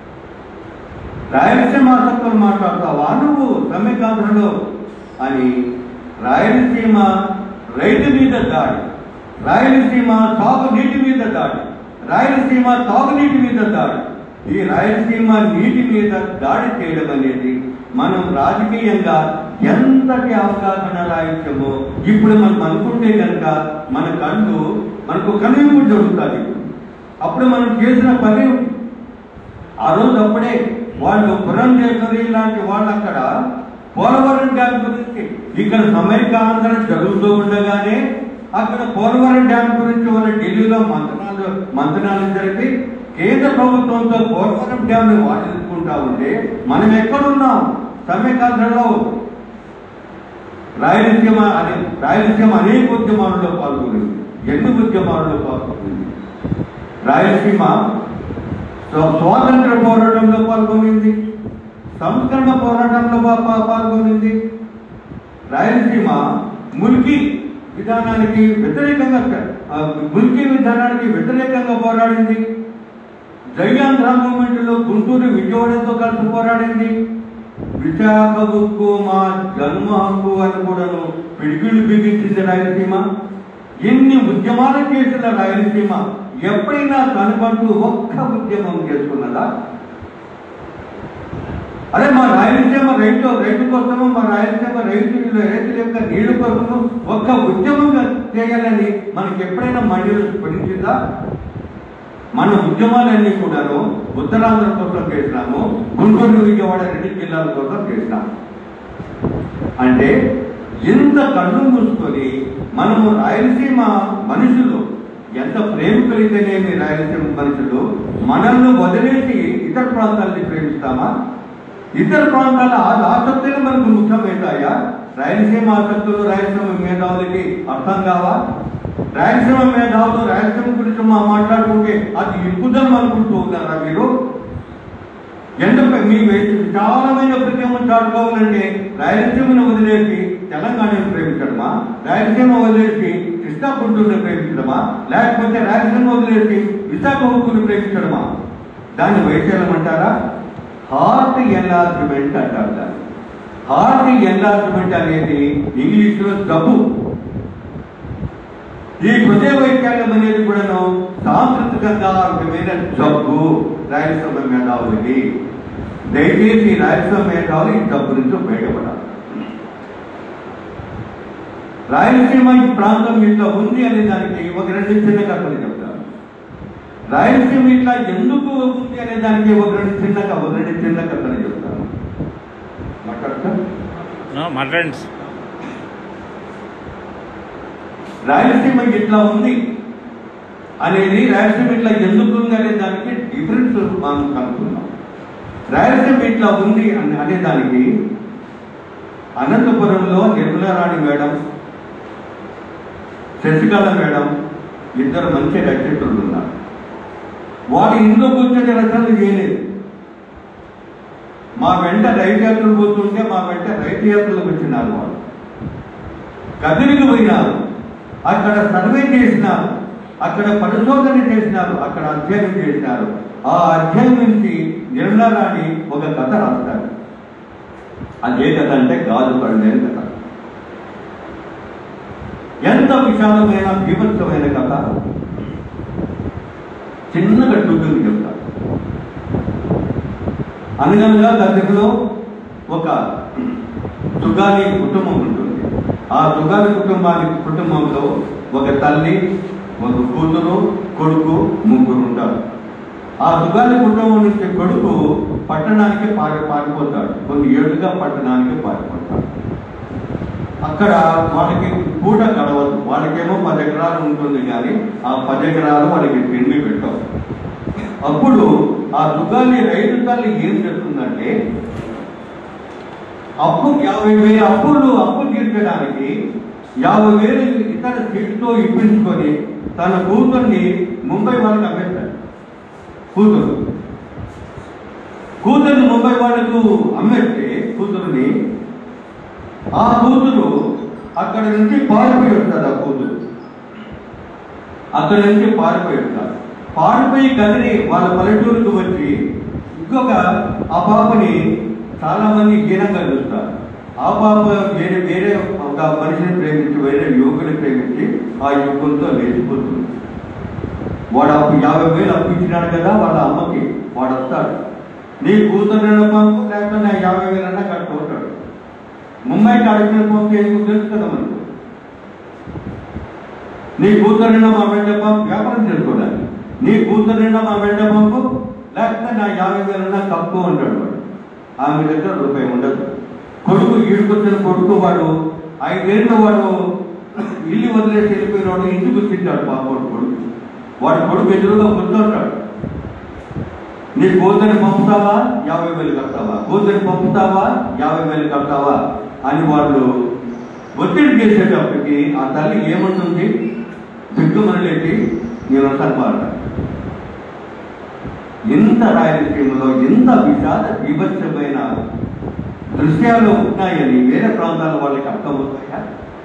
రాయలసీమ ఆసక్తులు మాట్లాడతావా నువ్వు సమైకాంధ్రలో అని రాయలసీమ రైతు మీద దాడి రాయలసీమ తాగునీటి మీద దాడి రాయలసీమ తాగునీటి మీద దాడి ఈ రాయలసీమ నీటి మీద దాడి చేయడం అనేది మనం రాజకీయంగా ఎంతటి అవగాహన రాయించమో ఇప్పుడు మనం అనుకుంటే కనుక మన కళ్ళు మనకు కనువింపు జరుగుతుంది అప్పుడు మనం చేసిన పని ఆ రోజు అప్పుడే వాళ్ళు పురంధేశ్వరి లాంటి వాళ్ళు అక్కడ పోలవరం డ్యామ్ గురించి ఇక్కడ సమయకాంతరం జరుగుతూ ఉండగానే అక్కడ పోలవరం డ్యామ్ గురించి వాళ్ళ ఢిల్లీలో మంత్రాలు మంత్రాలు జరిపి కేంద్ర ప్రభుత్వంతో పోలవరం డ్యామ్ ని వాడుకుంటా ఉంటే మనం ఎక్కడున్నాం సమయకాంతరంలో రాయలసీమ అనే రాయలసీమ అనేక ఉద్యమాలలో పాల్గొనింది ఎన్ని ఉద్యమాలలో పాల్గొనింది రాయలసీమ స్వ- స్వాతంత్ర పోరాటంలో పాల్గొనింది సంస్కరణ పోరాటంలో పా- పా- పాల్గొనింది రాయలసీమ ముల్కీ విధానానికి వ్యతిరేకంగా ఆ, ముల్కీ విధానానికి వ్యతిరేకంగా పోరాడింది జయాంధ్ర మూమెంట్లో గుంటూరు విజయవాడతో కలిసి పోరాడింది విశాఖ ఉక్కు మా జన్మ హక్కు అని కూడాను పిడికిళ్ళు బిగించింది రాయలసీమ ఎన్ని ఉద్యమాలు చేసిన రాయలసీమ ఎప్పుడైనా కనుబంటూ ఒక్క ఉద్యమం చేసుకున్నదా అరే మా రాయలసీమ రైతు రైతు కోసము మా రాయలసీమ రైతు రైతుల యొక్క నీళ్ల కోసము ఒక్క ఉద్యమంగా చేయాలని మనకి ఎప్పుడైనా మండలి పడించిందా మన ఉద్యమాలన్నీ కూడాను ఉత్తరాంధ్ర కోసం చేసినాము గుంటూరు విజయవాడ రెండు జిల్లాల కోసం చేసినాము అంటే ఎంత కళ్ళు మూసుకొని మనము రాయలసీమ మనుషులు ఎంత ప్రేమికులైతేనేమి రాయలసీమ మనుషులు మనల్ని వదిలేసి ఇతర ప్రాంతాలని ప్రేమిస్తామా ఇతర ప్రాంతాల ఆ ఆసక్తులు మనకు ముఖ్యమవుతాయా రాయలసీమ ఆసక్తులు రాయలసీమ మేధావులకి అర్థం కావా రాయలసీమ మేధావులు రాయలసీమ గురించి మా మాట్లాడుకుంటే అది ఇప్పుదని అనుకుంటూ ఉన్నారా మీరు ఎందుకు మీ విశాలమైన ప్రత్యేకం చాటుకోవాలంటే రాయలసీమను వదిలేసి తెలంగాణను ప్రేమించడమా రాయలసీమ వదిలేసి కృష్ణా గుంటూరుని ప్రేమించడమా లేకపోతే రాయలసీమ వదిలేసి విశాఖ హక్కును ప్రేమించడమా దాన్ని వైశాల్యం అంటారా హార్ట్ ఎన్లార్జ్మెంట్ అంటారు దాన్ని హార్ట్ ఎన్లార్జ్మెంట్ అనేది ఇంగ్లీష్లో జబ్బు ఈ హృదయ వైకల్యం అనేది కూడాను సాంస్కృతికంగా ఆరోగ్యమైన జబ్బు రాయలసీమ మేధావులకి దయచేసి రాయలసీమ మేధావులు ఈ జబ్బు నుంచి బయటపడాలి రాయలసీమ ఈ ప్రాంతం ఇట్లా ఉంది అనే దానికి ఒక రెండు చిన్న కథలు చెప్తాను రాయలసీమ ఇట్లా ఎందుకు ఉంది అనే దానికి ఒక రెండు చిన్న క- ఒక రెండు చిన్న కథలు చెప్తాను మాట్లాడతా
మాట్లాడండి
రాయలసీమ ఇట్లా ఉంది అనేది రాయలసీమ ఇట్లా ఎందుకు ఉంది అనే దానికి డిఫరెన్స్ మనం కనుక్కున్నాం రాయలసీమ ఇట్లా ఉంది అనే అనే దానికి అనంతపురంలో నిర్మలారాణి మేడం శశికళ మేడం ఇద్దరు మంచి రచయితలు ఉన్నారు వాడు ఇంట్లో కూర్చొని రచనలు చేయలేదు మా వెంట రైతు యాత్రలు పోతుంటే మా వెంట రైతు యాత్రలకు వచ్చినారు వాళ్ళు కదిలికి పోయినారు అక్కడ సర్వే చేసినారు అక్కడ పరిశోధన చేసినారు అక్కడ అధ్యయనం చేసినారు ఆ అధ్యయనం నుంచి నిర్మలారాణి ఒక కథ రాస్తారు అదే కథ అంటే గాజు పడలేని కథ ఎంత విశాలమైన బీభత్సమైన కథ చిన్నగా టూకుని చెప్తా అనగనగా దగ్గరలో ఒక సుగాలి కుటుంబం ఉంటుంది ఆ సుగాలి కుటుంబానికి కుటుంబంలో ఒక తల్లి ఒక కూతురు కొడుకు ముగ్గురు ఉంటారు ఆ సుగాలి కుటుంబం నుంచి కొడుకు పట్టణానికి పారి పారిపోతాడు కొన్ని ఏళ్ళుగా పట్టణానికి పారిపోతాడు అక్కడ వాళ్ళకి పూట గడవదు వాళ్ళకేమో పది ఎకరాలు ఉంటుంది కానీ ఆ పది ఎకరాలు వాళ్ళకి తిండి పెట్టవు అప్పుడు ఆ దుగాలి రైతు తల్లి ఏం చేస్తుందంటే అప్పు యాభై వేల అప్పులు అప్పు తీర్చడానికి యాభై వేలు ఇతర సీట్తో ఇప్పించుకొని తన కూతుర్ని ముంబై వాళ్ళకి అమ్మేస్తాడు కూతురు కూతుర్ని ముంబై వాళ్ళకు అమ్మేస్తే కూతురుని ఆ కూతురు అక్కడ నుంచి పారిపోయి వస్తారు ఆ కూతురు అక్కడ నుంచి పారిపోయి వస్తారు పారిపోయి కదిలి వాళ్ళ పల్లెటూరుకు వచ్చి ఇంకొక ఆ పాపని చాలా మంది హీనంగా చూస్తారు ఆ పాప వేరే వేరే ఒక మనిషిని ప్రేమించి వేరే యువకుని ప్రేమించి ఆ యువకులతో లేచిపోతుంది వాడు అప్పు యాభై వేలు అప్పు ఇచ్చినాడు కదా వాళ్ళ అమ్మకి వాడు వస్తాడు నీ కూతురు పంపు లేకపోతే నా యాభై వేలన్నా కట్టుకుంటాడు ముంబైకి అడిగిన పంపు ఎందుకు తెలుసు కదా మనకు నీ కూతురు మా వెంట పంపు వ్యాపారం చేసుకోవడానికి నీ కూతురు మా వెంట పంపు లేకపోతే నా యాభై వేలన్నా తక్కువ ఉంటాడు వాడు ఆమె దగ్గర రూపాయి ఉండదు కొడుకు ఈడుకొచ్చిన కొడుకు వాడు ఐదేళ్ళు వాడు ఇల్లు వదిలేసి వెళ్ళిపోయినాడు ఇంటికి వచ్చింటాడు పాపడు కొడుకు వాడి కొడుకు ఎదురుగా కూర్చుంటాడు నీ కూతురిని పంపుతావా యాభై వేలు కడతావా కూతురిని పంపుతావా యాభై వేలు కడతావా అని వాళ్ళు ఒత్తిడి చేసేటప్పటికి ఆ తల్లి ఏమంటుంది దిగ్గుమనలేటి నేను సరిపాలట ఎంత రాయలసీమలో ఎంత విషాద విభత్సమైన దృశ్యాలు ఉన్నాయని వేరే ప్రాంతాల వాళ్ళకి అర్థమవుతాయా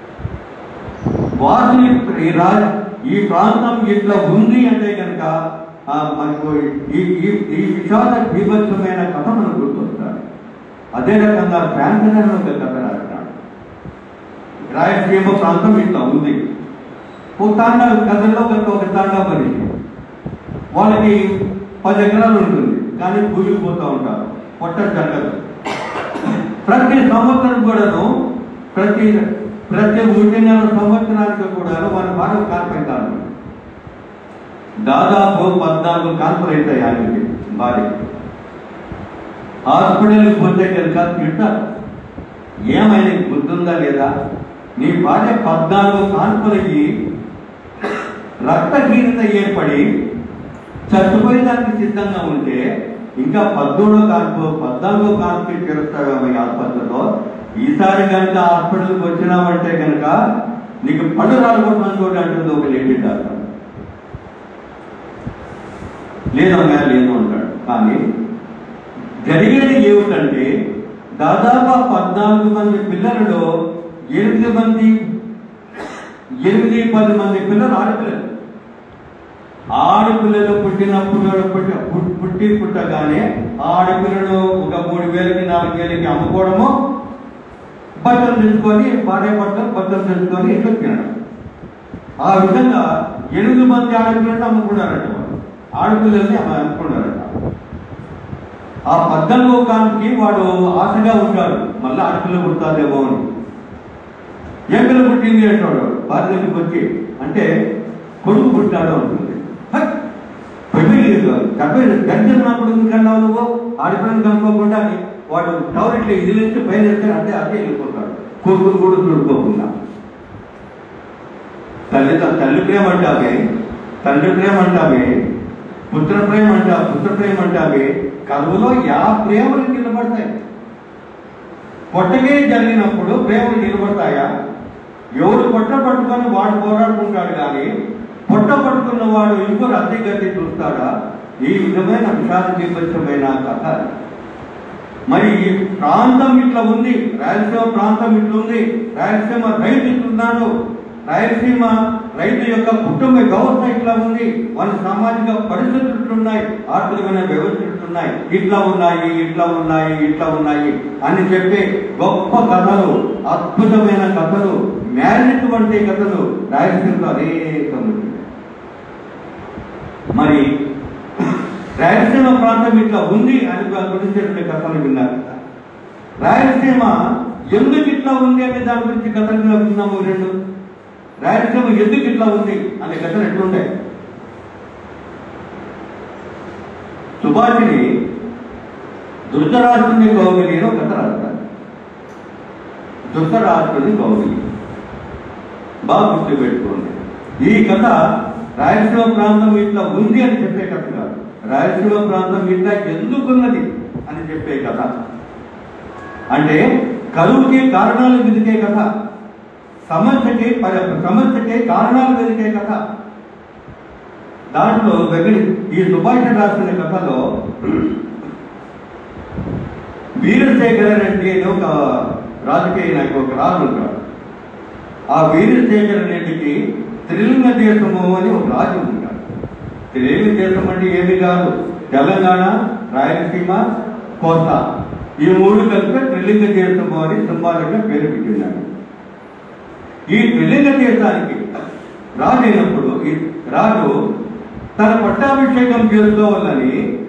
వారిని ఈ రా- ఈ ప్రాంతం ఇట్లా ఉంది అంటే కనుక మనకు ఈ ఈ ఈ విషాద బీభత్సమైన కథ మనకు గుర్తొస్తారు అదే రకంగా క్యాన్సర్ అని ఒక కథ రాసినాడు రాయలసీమ ప్రాంతం ఇట్లా ఉంది ఓ తాండా కథల్లో కనుక ఒక తాండా పని వాళ్ళకి పది ఎకరాలు ఉంటుంది కానీ కూలికి పోతూ ఉంటారు పొట్ట జరగదు ప్రతి సంవత్సరం కూడాను ప్రతి ప్రతి ఒకటిన్నర సంవత్సరానికి కూడాను మన భారత కాన్పెట్టాలి దాదాపు పద్నాలుగు కాన్పర్ అవుతాయి ఆయనకి భార్య హాస్పిటల్కి పోతే కనుక తింటారు ఏమైనా గుర్తుందా లేదా నీ భార్య పద్నాలుగు కాన్పులకి రక్తహీనత ఏర్పడి చచ్చిపోయేదానికి సిద్ధంగా ఉంటే ఇంకా పద్దోడో కాన్పు పద్నాలుగో కాన్పు చేరుస్తావేమో ఈ ఆసుపత్రిలో ఈసారి కనుక హాస్పిటల్కి వచ్చినామంటే కనుక నీకు పడు రాలగొట్టమని చూడండి అంటుంది ఒక లేడీ డాక్టర్ లేదమ్మా లేదు అంటాడు కానీ జరిగేది ఏమిటంటే దాదాపు పద్నాలుగు మంది పిల్లలలో ఎనిమిది మంది ఎనిమిది పది మంది పిల్లలు ఆడపిల్లలు ఆడపిల్లలు పుట్టినప్పుడు పుట్టి పుట్- పుట్టి పుట్టగానే ఆడపిల్లలు ఒక మూడు వేలకి నాలుగు వేలకి అమ్ముకోవడము బట్టలు తెచ్చుకొని భార్య బట్టలు బట్టలు తెచ్చుకొని ఇంట్లో తినడం ఆ విధంగా ఎనిమిది మంది ఆడపిల్లలు అమ్ముకున్నారట వాళ్ళు. ఆడపిల్లల్ని అమ్మ- అమ్ముకున్నారట ఆ పద్నాలుగో కానికి వాడు ఆశగా ఉంటాడు మళ్ళీ ఆడపిల్ల పుడతాదేమో అని ఏ పిల్ల పుట్టింది అంటాడు భార్య దగ్గరికి వచ్చి అంటే కొడుకు పుట్టాడు అంటుంది హట్! పెళ్లి గర్జనప్పుడు కన్నావు నువ్వు ఆడపిల్లని కనుక్కోకుండా అని వాడు టవర్ ఇట్లా ఇది నుంచి పైన ఎత్తే అంటే అదే వెళ్ళిపోతాడు కొడుకులు కూడా చూడుకోకుండా తల్లి తల్లి ప్రేమ అంటామే తండ్రి ప్రేమ అంటామే పుత్ర ప్రేమ అంటా పుత్ర ప్రేమ అంటామే కరువులో యా ప్రేమలు నిలబడతాయి పొట్టగే జరిగినప్పుడు ప్రేమలు నిలబడతాయా ఎవడు పొట్ట పట్టుకొని వాడు పోరాడుకుంటాడు కానీ పొట్ట పట్టుకున్న వాడు ఇంకొక అద్దె గట్టి చూస్తాడా ఈ విధమైన విషాద జీవితమైన కథ మరి ఈ ప్రాంతం ఇట్లా ఉంది రాయలసీమ ప్రాంతం ఇట్లా ఉంది రాయలసీమ రైతు ఇట్లున్నాడు రాయలసీమ రైతు యొక్క కుటుంబ వ్యవస్థ ఇట్లా ఉంది వాళ్ళ సామాజిక పరిస్థితులు ఇట్లున్నాయి ఆర్థికమైన వ్యవస్థలు ఇట్లున్నాయి ఇట్లా ఉన్నాయి ఇట్లా ఉన్నాయి ఇట్లా ఉన్నాయి అని చెప్పే గొప్ప కథలు అద్భుతమైన కథలు మ్యాజిక్ వంటి కథలు రాయలసీమలో అనేకం ఉన్నాయి. మరి రాయలసీమ ప్రాంతం ఇట్లా ఉంది అని దాని గురించి రెండు కథలు విన్నారు రాయలసీమ ఎందుకు ఇట్లా ఉంది అనే దాని గురించి కథలు విన్నాము రెండు రాయలసీమ ఎందుకు ఇట్లా ఉంది అనే కథలు ఎట్లుండే సుభాషిని ధృతరాష్ట్రుని కౌగిలి అని ఒక కథ రాస్తారు ధృతరాష్ట్రుని కౌగిలి బాగా గుర్తు పెట్టుకోండి ఈ కథ రాయలసీమ ప్రాంతం ఇట్లా ఉంది అని చెప్పే కథ కాదు రాయలసీమ ప్రాంతం ఇట్లా ఎందుకున్నది అని చెప్పే కథ అంటే కరువుకి కారణాలు వెతికే కథ సమస్యకి పరి- సమస్యకి కారణాలు వెతికే కథ దాంట్లో వెగడి ఈ సుభాష్ రాసిన కథలో వీరశేఖర రెడ్డి అని ఒక రాజకీయ నాయకుడు ఒక రాజు ఉంటాడు ఆ వీరశేఖర రెడ్డికి త్రిలింగ దేశము అని ఒక రాజు ఉంటాడు త్రిలింగ దేశం అంటే ఏమి కాదు తెలంగాణ రాయలసీమ కోస్తా ఈ మూడు కలిపి త్రిలింగ దేశము అని సింబాలిక్గా పేరు పెట్టినాడు ఈ త్రిలింగ దేశానికి రాజు అయినప్పుడు ఈ రాజు తన పట్టాభిషేకం చేసుకోవాలని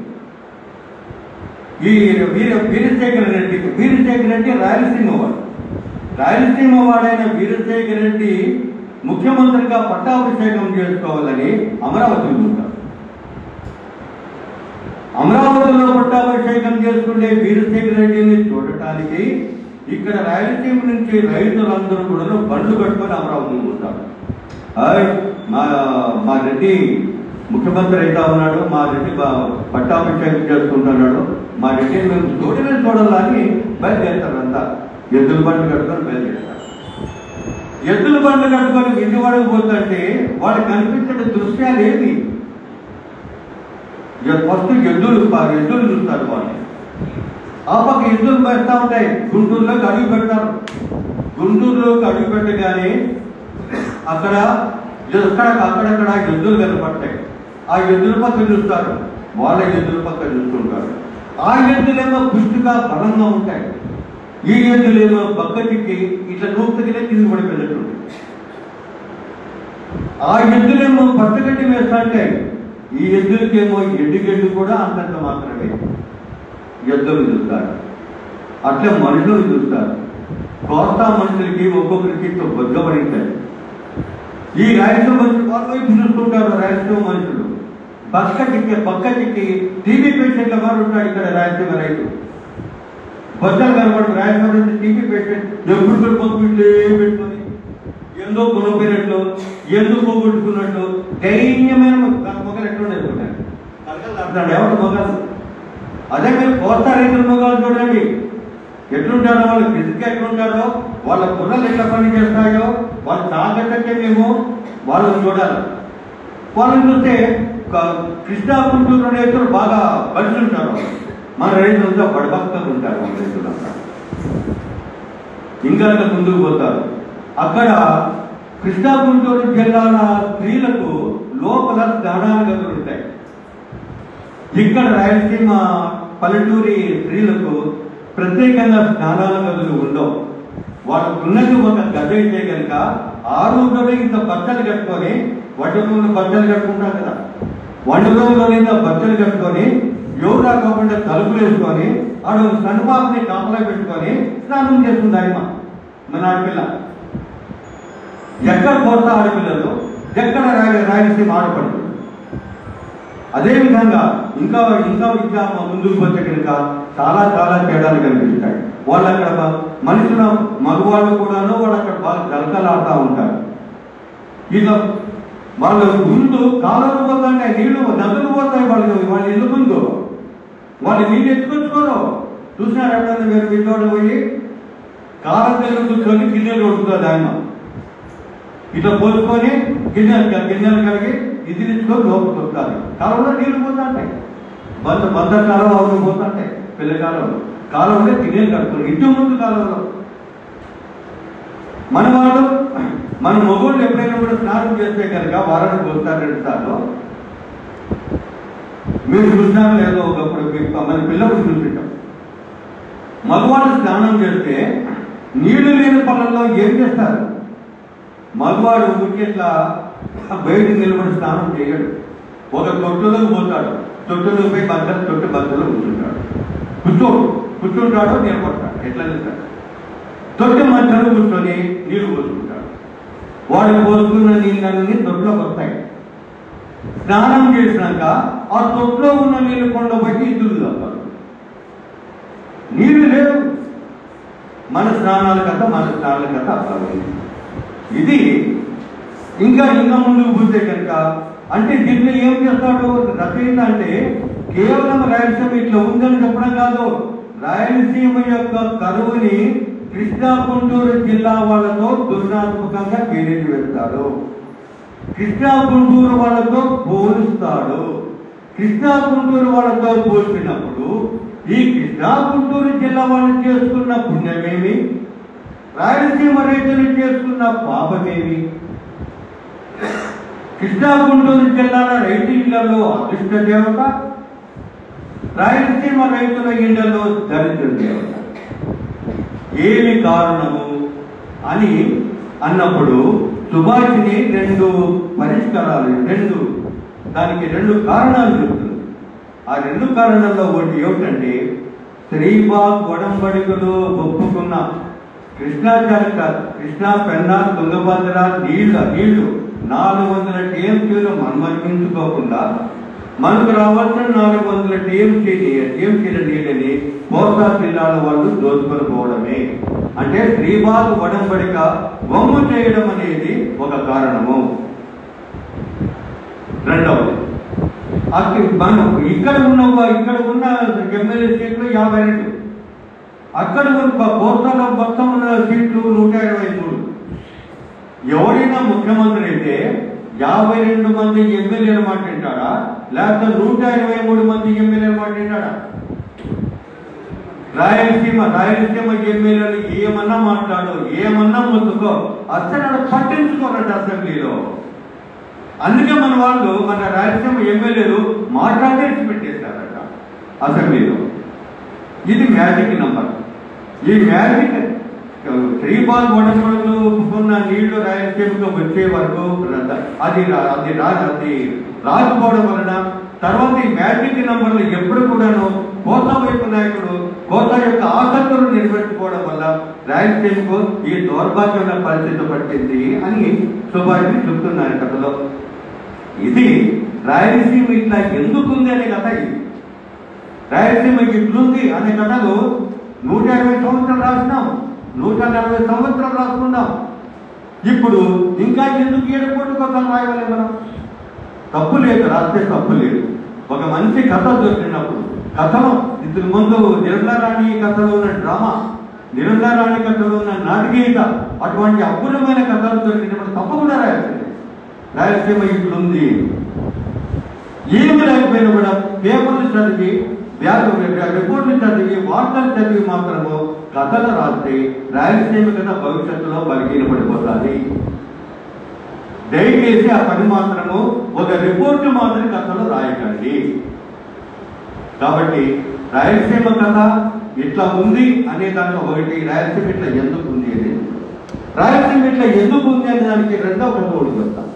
ఈ వీర వీరశేఖర రెడ్డి వీరశేఖర రెడ్డి రాయలసీమ వాడు రాయలసీమ వాడైన వీరశేఖర రెడ్డి ముఖ్యమంత్రిగా పట్టాభిషేకం చేసుకోవాలని అమరావతిలో ఉంటారు అమరావతిలో పట్టాభిషేకం చేసుకునే వీరశేఖర రెడ్డిని చూడటానికి ఇక్కడ రాయలసీమ నుంచి రైతులందరూ కూడా బండ్లు కట్టుకొని అమరావతిలో ఉంటారు హాయ్ మా మా రెడ్డి ముఖ్యమంత్రి అయితే ఉన్నాడు మా రెడ్డి బా- పట్టాభిషేకం చేసుకుంటున్నాడు మా రెడ్డిని మేము చూడలేదు చూడాలని బయలుదేరుతారు అంతా ఎద్దుల బండ్లు కట్టుకొని బయలుదేరుతారు ఎద్దుల బండ్లు కట్టుకొని విజయవాడకు పోతుంటే వాళ్ళకి కనిపించిన దృశ్యాలు ఏమి ఫస్ట్ ఎద్దులు పా- ఎద్దులు చూస్తారు వాళ్ళు ఆ పక్క ఎద్దులు పెడతా ఉంటాయి గుంటూరులోకి అడుగు పెడతారు గుంటూరులోకి అడుగు పెట్టగానే అక్కడ ఎక్కడ అక్కడక్కడ ఎద్దులు కనపడతాయి ఆ ఎద్దుల పక్క చూస్తారు వాళ్ళ ఎద్దుల పక్క చూస్తుంటారు ఆ ఎద్దులేమో పుష్టిగా బలంగా ఉంటాయి ఈ ఎద్దులేమో పక్కకి ఇట్లా నూపుతగినే కింద పడిపోయినట్టు ఆ ఎద్దులేమో పచ్చగడ్డి వేస్తా అంటే ఈ ఎద్దులకేమో ఎడ్డుగడ్డి కూడా అంతంత మాత్రమే ఎద్దులు చూస్తారు అట్లే మనుషులు చూస్తారు కోస్తా మనుషులకి ఒక్కొక్కరికి బొగ్గబడింటాయి ఈ రాయలసీమ మనుషులు వాళ్ళ వైపు చూస్తుంటారు రాయలసీమ మనుషులు పక్క చిక్కి పక్క చిక్కి టీవీ పేషెంట్ల వారు ఉంటాడు ఇక్కడ రాయలసీమ రైతు బొచ్చలు కనబడు రాయలసీమ నుంచి టీవీ పేషెంట్ ఎప్పుడు పెట్టుకుంటే పెట్టుకొని ఎందో కొనుక్కోయినట్లు ఎందుకు పోగొట్టుకున్నట్టు ధైర్యమైన మొగలు ఎట్లుండేది కలకలు ఎవరు మొగలు అదే మీరు కోస్తా రైతుల మొగలు చూడండి ఎట్లుంటారో వాళ్ళు ఫిజిక్ ఎట్లుంటారో వాళ్ళ కుర్రలు ఎట్లా పని చేస్తాయో వాళ్ళ తాగట్టంటే మేము వాళ్ళని చూడాలి వాళ్ళని చూస్తే క- కృష్ణా గుంటూరు రైతులు బాగా బలిసి ఉంటారు మన రైతులంతా బడబక్కగా ఉంటారు మన రైతులంతా ఇంకా ఇంకా ముందుకు పోతారు అక్కడ కృష్ణా గుంటూరు జిల్లాల స్త్రీలకు లోపల స్నానాల గదులు ఉంటాయి ఇక్కడ రాయలసీమ పల్లెటూరి స్త్రీలకు ప్రత్యేకంగా స్నానాల గదులు ఉండవు వాళ్ళకు ఉన్నది ఒక గద అయితే కనుక ఆ రూమ్లోనే ఇంత బట్టలు కట్టుకొని వంట రూమ్లో బట్టలు కట్టుకుంటారు కదా వంట రూమ్లోనే ఇంత బట్టలు కట్టుకొని ఎవరు రాకోకుండా తలుపులు వేసుకొని ఆడ ఒక సన్పాపని కాపలా పెట్టుకొని స్నానం చేస్తుంది ఆయమ మన ఆడపిల్ల ఎక్కడ పోతా ఆడపిల్లలు ఎక్కడ రాయ రాయలసీమ ఆడపడుతుంది అదేవిధంగా ఇంకా ఇంకా ఇంకా ముందుకు పోతే కనుక చాలా చాలా తేడాలు కనిపిస్తాయి వాళ్ళు అక్కడ బ- మనుషుల మగవాళ్ళు కూడాను వాళ్ళు అక్కడ బాగా జలకలాడుతూ ఉంటారు ఇక వాళ్ళ ముందు కాలువలు పోతాయి నీళ్లు నదులు పోతాయి వాళ్ళు వాళ్ళ ఇల్లు ముందు వాళ్ళు నీళ్ళు ఎత్తుకొచ్చుకోరు చూసినారు ఎప్పుడైనా మీరు మీ తోట పోయి కాలం దగ్గర కూర్చొని గిన్నెలు కొడుతుంది ఆయన ఇట్లా పోసుకొని గిన్నెలు గిన్నెలు కలిగి ఇది తీసుకొని లోపలికి వస్తారు కాలంలో నీళ్లు పోతుంటాయి బంద బంద కాలం అవును పోతుంటాయి పిల్ల కాలంలో కాలంలో గిన్నెలు కడుతున్నారు ఇంటి ముందు కాలంలో మన వాళ్ళు మన మొగోళ్ళు ఎప్పుడైనా కూడా స్నానం చేస్తే కనుక వారానికి వస్తారు రెండు సార్లు మీరు చూసినారు లేదో ఒకప్పుడు మీ- మన పిల్లలు చూసింటాం మగవాళ్ళు స్నానం చేస్తే నీళ్లు లేని పనుల్లో ఏం చేస్తారు మగవాడు ఇట్లా బయటికి నిలబడి స్నానం చేయడు ఒక తొట్టులోకి పోతాడు తొట్టులోకి పోయి బద్దలు తొట్టు బద్దలో కూర్చుంటాడు కూర్చోడు కూర్చుంటాడు నిలబడతాడు ఎట్లా చేస్తాడు తొట్టి మధ్యలో కూర్చొని నీళ్లు పోసుకుంటాడు వాడు పోసుకున్న నీళ్ళన్నీ తొట్టులోకి వస్తాయి స్నానం చేసినాక ఆ తొట్టులో ఉన్న నీళ్ళు కొండ బట్టి ఇద్దులు తప్పారు నీళ్లు లేవు మన స్నానాల కథ మన స్నానాల కథ అలా ఇది ఇంకా ఇంకా ముందుకు పోతే కనుక అంటే దీంట్లో ఏం చేస్తాడు రచయిత అంటే కేవలం రాయలసీమ ఇట్లా ఉందని చెప్పడం కాదు రాయలసీమ యొక్క కరువుని కృష్ణా గుంటూరు జిల్లా వాళ్ళతో దుర్ణాత్మకంగా బేరేజ్ వేస్తాడు కృష్ణా గుంటూరు వాళ్ళతో పోలుస్తాడు కృష్ణా గుంటూరు వాళ్ళతో పోల్చినప్పుడు ఈ కృష్ణా గుంటూరు జిల్లా వాళ్ళు చేసుకున్న పుణ్యమేమి రాయలసీమ రైతులు చేసుకున్న పాపమేమి కృష్ణా గుంటూరు జిల్లాల రైతు ఇళ్లలో అదృష్ట దేవత రాయలసీమ రైతుల ఇళ్లలో దరిద్ర దేవత ఏమి కారణము అని అన్నప్పుడు సుభాషిని రెండు పరిష్కారాలు రెండు దానికి రెండు కారణాలు చెప్తుంది ఆ రెండు కారణాల్లో ఒకటి ఏమిటంటే శ్రీబాగ్ ఒడంబడికలు ఒప్పుకున్న కృష్ణాచారిత కృష్ణా పెన్నా తుంగభద్ర నీళ్ళ నీళ్లు నాలుగు వందల టీఎంసీలు మనమర్పించుకోకుండా మనకు రావాల్సిన నాలుగు వందల టీఎంసీ టీఎంసీల నీళ్ళని కోస్తా జిల్లాల వాళ్ళు దోచుకొని పోవడమే అంటే శ్రీబాగ్ ఒడంబడిక వమ్ము చేయడం అనేది ఒక కారణము రెండవది అక్కడ మనం ఇక్కడ ఉన్న ఇక్కడ ఉన్న ఎమ్మెల్యే సీట్లు యాభై రెండు అక్కడ ఉన్న కోస్తాలో మొత్తం ఉన్న సీట్లు నూట ఇరవై మూడు ఎవరైనా ముఖ్యమంత్రి అయితే యాభై రెండు మంది ఎమ్మెల్యేలు మాట వింటాడా లేకపోతే నూట ఇరవై మూడు మంది ఎమ్మెల్యేలు మాట వింటాడా రాయలసీమ రాయలసీమ ఎమ్మెల్యేలు ఏమన్నా మాట్లాడు ఏమన్నా ముద్దుకో అసలు పట్టించుకోరంట అసెంబ్లీలో అందుకే మన వాళ్ళు మన రాయలసీమ ఎమ్మెల్యేలు మాట్లాడేసి పెట్టేశారట అసెంబ్లీలో ఇది మ్యాజిక్ నంబర్ ఈ మ్యాజిక్ శ్రీపాల్ వడపడులు ఉన్న నీళ్లు రాయలసీమకు వచ్చే వరకు రద్ద- అది రా- అది రా- అది రాకపోవడం వలన తర్వాత ఈ మ్యాజిక్ నంబర్లు ఎప్పుడు కూడాను కోత వైపు నాయకుడు కోత యొక్క ఆసక్తులు నిర్వహించుకోవడం వల్ల రాయలసీమకు ఈ దౌర్భాగ్యమైన పరిస్థితి పట్టింది అని సుభాష్ చెప్తున్నారు కథలో ఇది రాయలసీమ ఇట్లా ఎందుకుంది అనే కథ ఇది రాయలసీమ ఇట్లుంది అనే కథలు నూట ఇరవై సంవత్సరాలు రాసినాం నూట నలభై సంవత్సరాలు రాసుకున్నాం ఇప్పుడు ఇంకా ఎందుకు ఏడు కోట్ల కథలు రాయవాలి మనం తప్పు లేదు రాస్తే తప్పు లేదు ఒక మంచి కథ దొరికినప్పుడు కథలో ఇంతకు ముందు నిర్మలారాణి కథలో ఉన్న డ్రామా నిర్మలారాణి కథలో ఉన్న నాటకీయత అటువంటి అపూర్వమైన కథలు దొరికినప్పుడు తప్పకుండా రాయాల్సిందే రాయలసీమ ఇట్లుంది ఏమి లేకపోయినా కూడా పేపర్లు చదివి బ్యాగ్ రిపోర్ట్లు చదివి వార్తలు చదివి మాత్రము కథలు రాస్తే రాయలసీమ కథ భవిష్యత్తులో బలహీన పడిపోతుంది దయచేసి ఆ పని మాత్రము ఒక రిపోర్ట్ మాత్రం కథలు రాయకండి కాబట్టి రాయలసీమ కథ ఇట్లా ఉంది అనే దాంట్లో ఒకటి రాయలసీమ ఇట్లా ఎందుకు ఉంది అని రాయలసీమ ఇట్లా ఎందుకు ఉంది అనే దానికి రెండో కథ ఒకటి చెప్తాం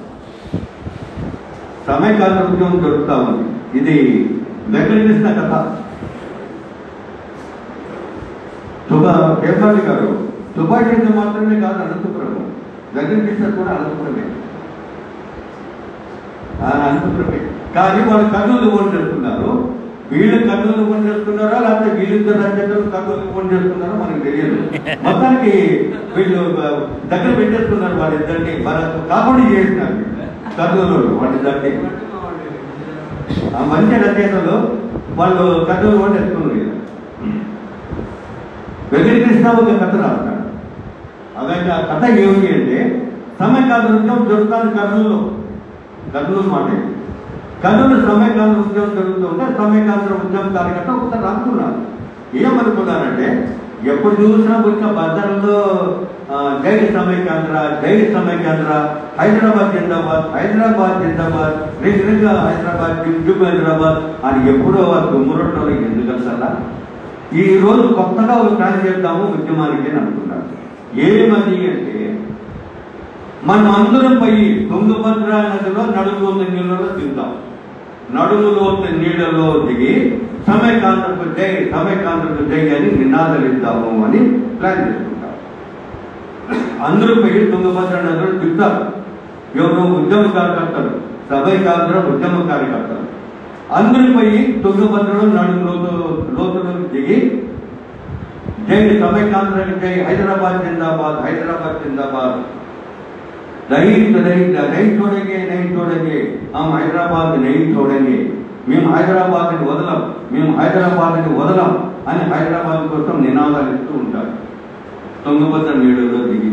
సమయకాల ఉద్యమం జరుగుతా ఉంది ఇది వెంకటకృష్ణ కథ సుభా కేపాలి గారు సుభాష్ చంద్ర మాత్రమే కాదు అనంతపురం వెంకటకృష్ణ కూడా అనంతపురమే ఆ, అనంతపురమే కానీ వాళ్ళు కర్నూలు ఓన్ చేస్తున్నారు వీళ్ళు కర్నూలు ఓన్ చేస్తున్నారో లేకపోతే వీళ్ళిద్దరు రచయితలు కర్నూలు ఓన్ చేస్తున్నారో మనకు తెలియదు మొత్తానికి వీళ్ళు ఆ, దగ్గర పెట్టేస్తున్నారు వాళ్ళిద్దరిని వాళ్ళకు కాపాడి చేసినారు కర్నూలు వాళ్ళిద్దరిని ఆ మంచి రచయితలు వాళ్ళు కర్నూలు ఓన్ చేస్తున్నారు వెంకటకృష్ణ ఒక కథ రాస్తాడు అలాగే ఆ కథ ఏమిటి అంటే సమయకాల ఉద్యమం జరుగుతుంది కర్నూలు కర్నూలు మాట ఇది. కర్నూలు సమయకాల ఉద్యమం జరుగుతుంటే సమయకాల ఉద్యమం కార్యకర్త ఒకసారి రాసుకున్నారు ఏమనుకున్నారంటే ఎప్పుడు చూసినా వచ్చిన బజార్లో ఆ, జై సమైకాంధ్ర జై సమైకాంధ్ర హైదరాబాద్ జిందాబాద్ హైదరాబాద్ జిందాబాద్ నిజంగా హైదరాబాద్ జిమ్ హైదరాబాద్ అని ఎప్పుడో వారు గుమ్మరొట్టలో ఎందుకు అసలు ఈ రోజు కొత్తగా ఒక ప్లాన్ చేద్దాము ఉద్యమానికి అని అనుకున్నారు ఏమది అంటే మనం అందరం పోయి తుంగభద్ర నదిలో నడుములోని నీళ్ళలో దిగుతాం నడుములో నీళ్ళలో దిగి సమయకాంతకు జై సమయకాంతకు జై అని నినాదాలు ఇద్దాము అని ప్లాన్ చేసుకుంటాం అందరూ పోయి తుంగభద్ర నదిలో దిగుతారు ఎవరు ఉద్యమ కార్యకర్తలు సభైకాంధ్ర ఉద్యమ కార్యకర్తలు అందరూ పోయి తుంగభద్రలో నడుము లోతు లోతులో దిగి జై సమైకాంధ్ర జై హైదరాబాద్ జిందాబాద్ హైదరాబాద్ జిందాబాద్ नहीं तो नहीं नहीं छोड़ेंगे नहीं छोड़ेंगे हम హైదరాబాద్ नहीं छोड़ेंगे మేము హైదరాబాద్ ని వదలం మేము హైదరాబాద్ ని వదలం అని హైదరాబాద్ కోసం నినాదాలు ఇస్తూ ఉంటారు తుంగభద్ర నీళ్ళలో దిగి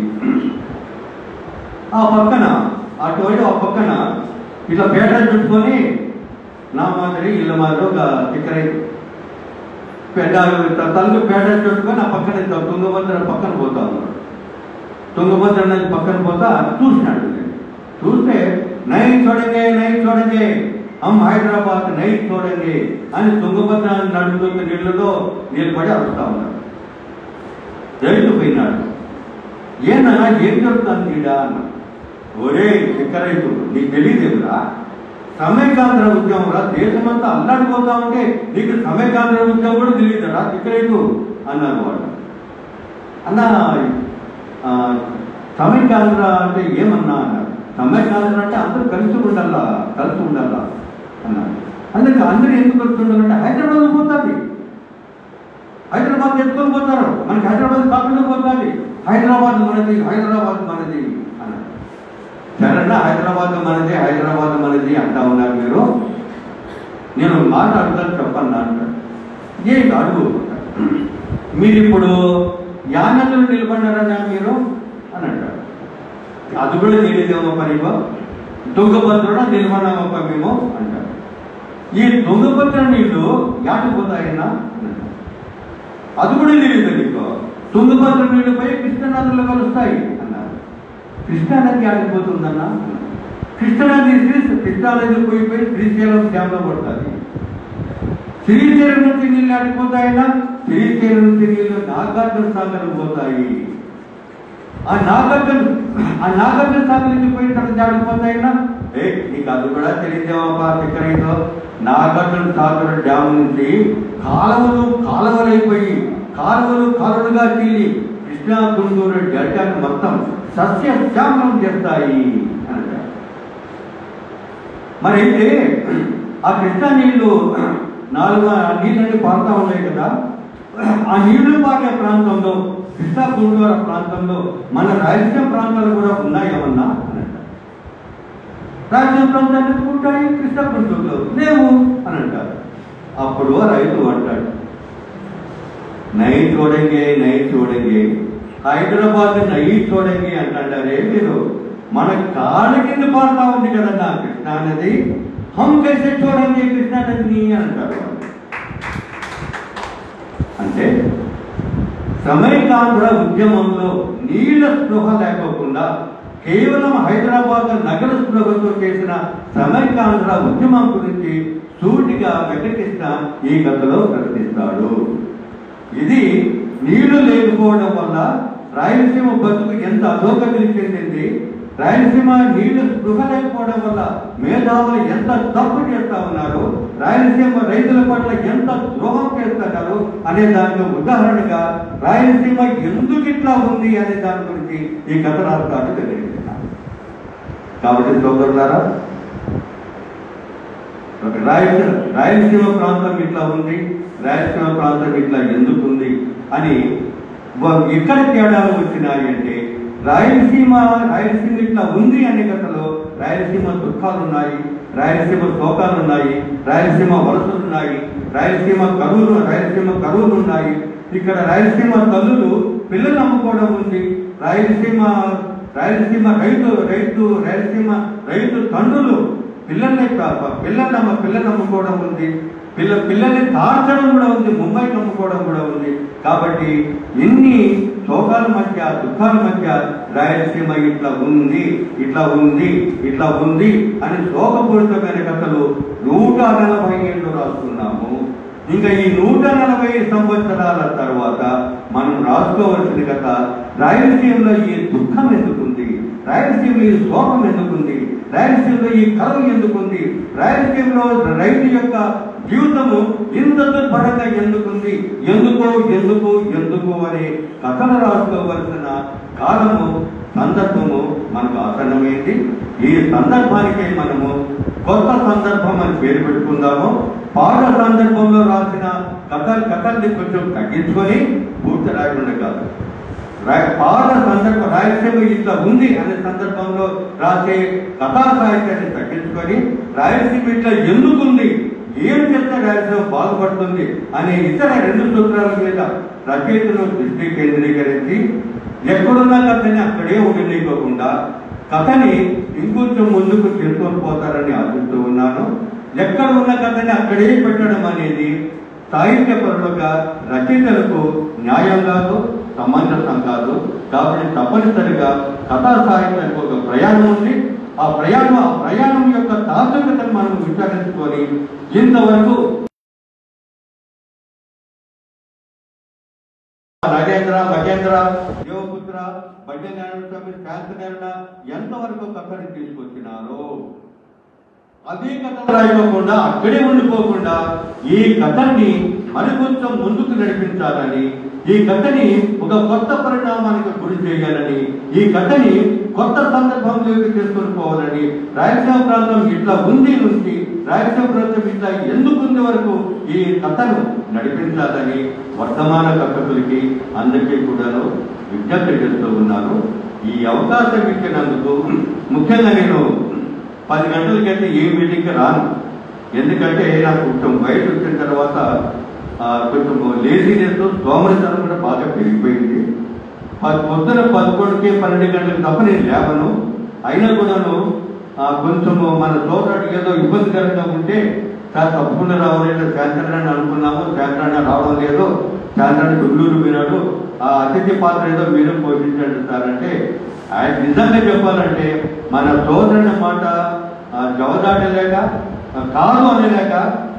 ఆ పక్కన అటువైపు ఆ పక్కన ఇట్లా పేట చుట్టుకొని నా మాదిరి ఇళ్ళ మాదిరి ఒక ఇక్కడ పెద్ద తల్లి పేట చుట్టుకొని ఆ పక్కన ఇంత తుంగభద్ర పక్కన పోతా ఉన్నాడు తుంగభద్ర నది పక్కన పోతా చూసినాడు చూస్తే నై చూడండి నై చూడండి అమ్మ హైదరాబాద్ నై చూడండి అని తుంగభద్ర నడుపుతున్న నీళ్ళలో నిలబడి అరుస్తా ఉన్నాడు రైతు పోయినాడు ఏనన్నా ఏం జరుగుతుంది ఈడ అన్న ఒరే ఎక్కరైతు నీకు తెలియదేవురా సమైకాంధ్ర ఉద్యమం రా దేశమంతా అల్లాడిపోతా ఉంటే నీకు సమైకాంధ్ర ఉద్యమం కూడా తెలియదురా ఎక్కరైతు అన్నారు వాళ్ళు అన్న ఆ, సమైకాంధ్ర అంటే ఏమన్నా అన్నారు సమైకాంధ్ర అంటే అందరూ కలిసి ఉండాలా కలిసి ఉండాలా అన్నారు అందుకే అందరూ ఎందుకు కలిసి ఉండాలంటే హైదరాబాద్ పోతుంది హైదరాబాద్ ఎత్తుకొని పోతారు మనకి హైదరాబాద్ కాకుండా పోతుంది హైదరాబాద్ మనది హైదరాబాద్ మనది అన్నారు సరేనా హైదరాబాద్ మనది హైదరాబాద్ మనది అంటా ఉన్నారు మీరు నేను ఒక మాట అడుగుతాను చెప్పండి అంటాడు ఏంటి అడుగు మీరు ఇప్పుడు యానలు నిలబడ్డారన్నా మీరు అని అంటాడు అది కూడా తెలియదేమో పనిగో తుంగభద్రుడ నిలబడినామప్ప మేము అంటారు ఈ తుంగభద్ర నీళ్లు యాటిపోతాయన్నా అని అంటాడు. అది కూడా తెలియదు నీకు తుంగభద్ర నీళ్ళపై కృష్ణనదులు కలుస్తాయి అన్నారు కృష్ణానది ఆడిపోతుందన్నా అన్నారు. కృష్ణానది శ్రీ కృష్ణానది పోయిపోయి శ్రీశైలం డ్యాంలో పడుతుంది శ్రీశైలం నుంచి నీళ్ళు ఆడిపోతాయన్నా శ్రీశైలం నుంచి నీళ్లు నాగార్జున సాగర్ పోతాయి ఆ నాగార్జున ఆ నాగార్జున సాగర్ నుంచి పోయిన తర్వాత జాడిపోతాయినా ఏ నీకు అది కూడా తెలియదేమప్పా ఎక్కడైతే నాగార్జున సాగర్ డ్యామ్ నుంచి కాలువలు కాలువలైపోయి కాలువలు కాలువలుగా తీరి కృష్ణా గుంటూరు డెల్టాను మొత్తం సస్య శ్యామలం చేస్తాయి అని అంటారు. మరి అయితే ఆ కృష్ణా నీళ్లు నాలుగు ఆ నీళ్ళన్నీ పారుతా ఉన్నాయి కదా ఆ నీళ్లు పారే ప్రాంతంలో కృష్ణా గుంటూరు ప్రాంతంలో మన రాయలసీమ ప్రాంతాలు కూడా ఉన్నాయేమన్నా అని అంటారు. రాయలసీమ ప్రాంతాలు ఎందుకు ఉంటాయి కృష్ణా గుంటూరులో లేవు అని అంటారు అప్పుడు ఆ రైతు అంటాడు నై చూడండి నై చూడండి హైదరాబాద్ నై చూడండి అంటారే మీరు మన కాళ్ళ కింద పారుతా ఉంది కదన్నా కృష్ణా నది హమ్ కైసే చూడండి కృష్ణా నదిని అని అంటారు వాళ్ళు. అంటే సమైకాంధ్ర ఉద్యమంలో నీళ్ల స్పృహ లేకోకుండా కేవలం హైదరాబాద్ నగర స్పృహతో చేసిన సమైకాంధ్ర ఉద్యమం గురించి సూటిగా వెంకటకృష్ణ ఈ కథలో ప్రకటిస్తాడు ఇది నీళ్లు లేకపోవడం వల్ల రాయలసీమ బతుకు ఎంత అధోగతిని చెందింది రాయలసీమ నీళ్లు స్పృహ లేకపోవడం వల్ల మేధావులు ఎంత తప్పు చేస్తా ఉన్నారు రాయలసీమ రైతుల పట్ల ఎంత ద్రోహం చేస్తున్నారు అనే దానికి ఉదాహరణగా రాయలసీమ ఎందుకు ఇట్లా ఉంది అనే దాని గురించి ఈ కథ రాష్ట్రాలు తెలియజేస్తున్నారు కాబట్టి సోదరులారా ఒక రాయలసీమ రాయలసీమ ప్రాంతం ఇట్లా ఉంది రాయలసీమ ప్రాంతం ఇట్లా ఎందుకు ఉంది అని వ- ఎక్కడ తేడాలు వచ్చినాయి అంటే రాయలసీమ రాయలసీమ ఇట్లా ఉంది అనే కథలో రాయలసీమ దుఃఖాలు ఉన్నాయి రాయలసీమ శోకాలు ఉన్నాయి రాయలసీమ వలసలు ఉన్నాయి రాయలసీమ కరువులు రాయలసీమ కరువులు ఉన్నాయి ఇక్కడ రాయలసీమ తల్లులు పిల్లలు అమ్ముకోవడం ఉంది రాయలసీమ రాయలసీమ రైతు రైతు రాయలసీమ రైతు తండ్రులు పిల్లల్ని పిల్లల్ని అమ్మ పిల్లల్ని అమ్ముకోవడం ఉంది పిల్ల పిల్లల్ని తార్చడం కూడా ఉంది ముంబైకి అమ్ముకోవడం కూడా ఉంది కాబట్టి ఇన్ని శోకాల మధ్య దుఃఖాల మధ్య రాయలసీమ ఇట్లా ఉంది ఇట్లా ఉంది ఇట్లా ఉంది అని శోకపూరితమైన కథలు నూట నలభై ఏళ్ళు రాస్తున్నాము ఇంకా ఈ నూట నలభై సంవత్సరాల తర్వాత మనం రాసుకోవలసిన కథ రాయలసీమలో ఈ దుఃఖం ఎందుకుంది రాయలసీమ ఈ శోకం ఎందుకుంది రాయలసీమలో ఈ కరువు ఎందుకుంది రాయలసీమలో రైతు యొక్క జీవితము ఇంత దుర్భరంగా ఎందుకుంది ఎందుకో ఎందుకు ఎందుకు అనే కథను రాసుకోవలసిన కాలము సందర్భము మనకు ఆసన్నమైంది ఈ సందర్భానికే మనము కొత్త సందర్భం అని పేరు పెట్టుకుందాము పాత సందర్భంలో రాసిన కథలు కథల్ని కొంచెం తగ్గించుకొని పూర్తి రాయకుండా కాదు రా- పాత సందర్భం రాయలసీమ ఇట్లా ఉంది అనే సందర్భంలో రాసే కథా సాహిత్యాన్ని తగ్గించుకొని రాయలసీమ ఇట్లా ఎందుకుంది ఏం చేస్తే రాయలసీమ బాగుపడుతుంది అనే ఇతర రెండు సూత్రాల మీద రచయితలు దృష్టి కేంద్రీకరించి ఎక్కడున్న కథని అక్కడే ఉండలేకోకుండా కథని ఇంకొంచెం ముందుకు చేసుకొని పోతారని ఆశిస్తూ ఉన్నాను ఎక్కడ ఉన్న కథని అక్కడే పెట్టడం అనేది సాహిత్య పరులుగా రచయితలకు న్యాయం కాదు సమంజసం కాదు కాబట్టి తప్పనిసరిగా కథా సాహిత్యానికి ఒక ప్రయాణం ఉంది ఆ ప్రయాణం ఆ ప్రయాణం యొక్క తాత్వికతను మనం విచారించుకొని ఇంతవరకు రాజేంద్ర భజేంద్ర దేవపుత్ర భజనారాయణ స్వామి శాంతనారాయణ ఎంతవరకు కథని తీసుకొచ్చినారో అదే కథ రాయకోకుండా అక్కడే ఉండిపోకుండా ఈ కథని మరికొంచెం ముందుకు నడిపించాలని ఈ కథని ఒక కొత్త పరిణామానికి గురి చేయాలని ఈ కథని కొత్త సందర్భంలోకి తీసుకొని పోవాలని రాయలసీమ ప్రాంతం ఇట్లా ఉంది నుంచి రాయలసీమ ప్రాంతం ఇట్లా ఎందుకు ఉంది వరకు ఈ కథను నడిపించాలని వర్తమాన కథకులకి అందరికీ కూడాను విజ్ఞప్తి చేస్తూ ఉన్నాను ఈ అవకాశం ఇచ్చినందుకు ముఖ్యంగా నేను పది గంటలకైతే ఏ మీటింగ్కి రాను ఎందుకంటే నాకు కొంచెం వయసు వచ్చిన తర్వాత ఆ, కొంచెం లేజినెస్ సోమరితనం కూడా బాగా పెరిగిపోయింది ప- పొద్దున పదకొండుకి పన్నెండు గంటలకు తప్ప నేను లేవను అయినా కూడాను ఆ, కొంచెము మన సోదరుడు ఏదో ఇబ్బందికరంగా ఉంటే సార్ తప్పకుండా రావాలి శాంతరాన్ని అనుకున్నాము శాంతరాన్ని రావడం లేదు శాంతరాన్ని బెంగళూరు పోయినాడు ఆ అతిథి పాత్ర ఏదో మీరు పోషించండి సార్ అంటే ఆయన నిజంగా చెప్పాలంటే మన సోదరుని మాట ఆ, జవదాటలేక ఆ, కాదు అనలేక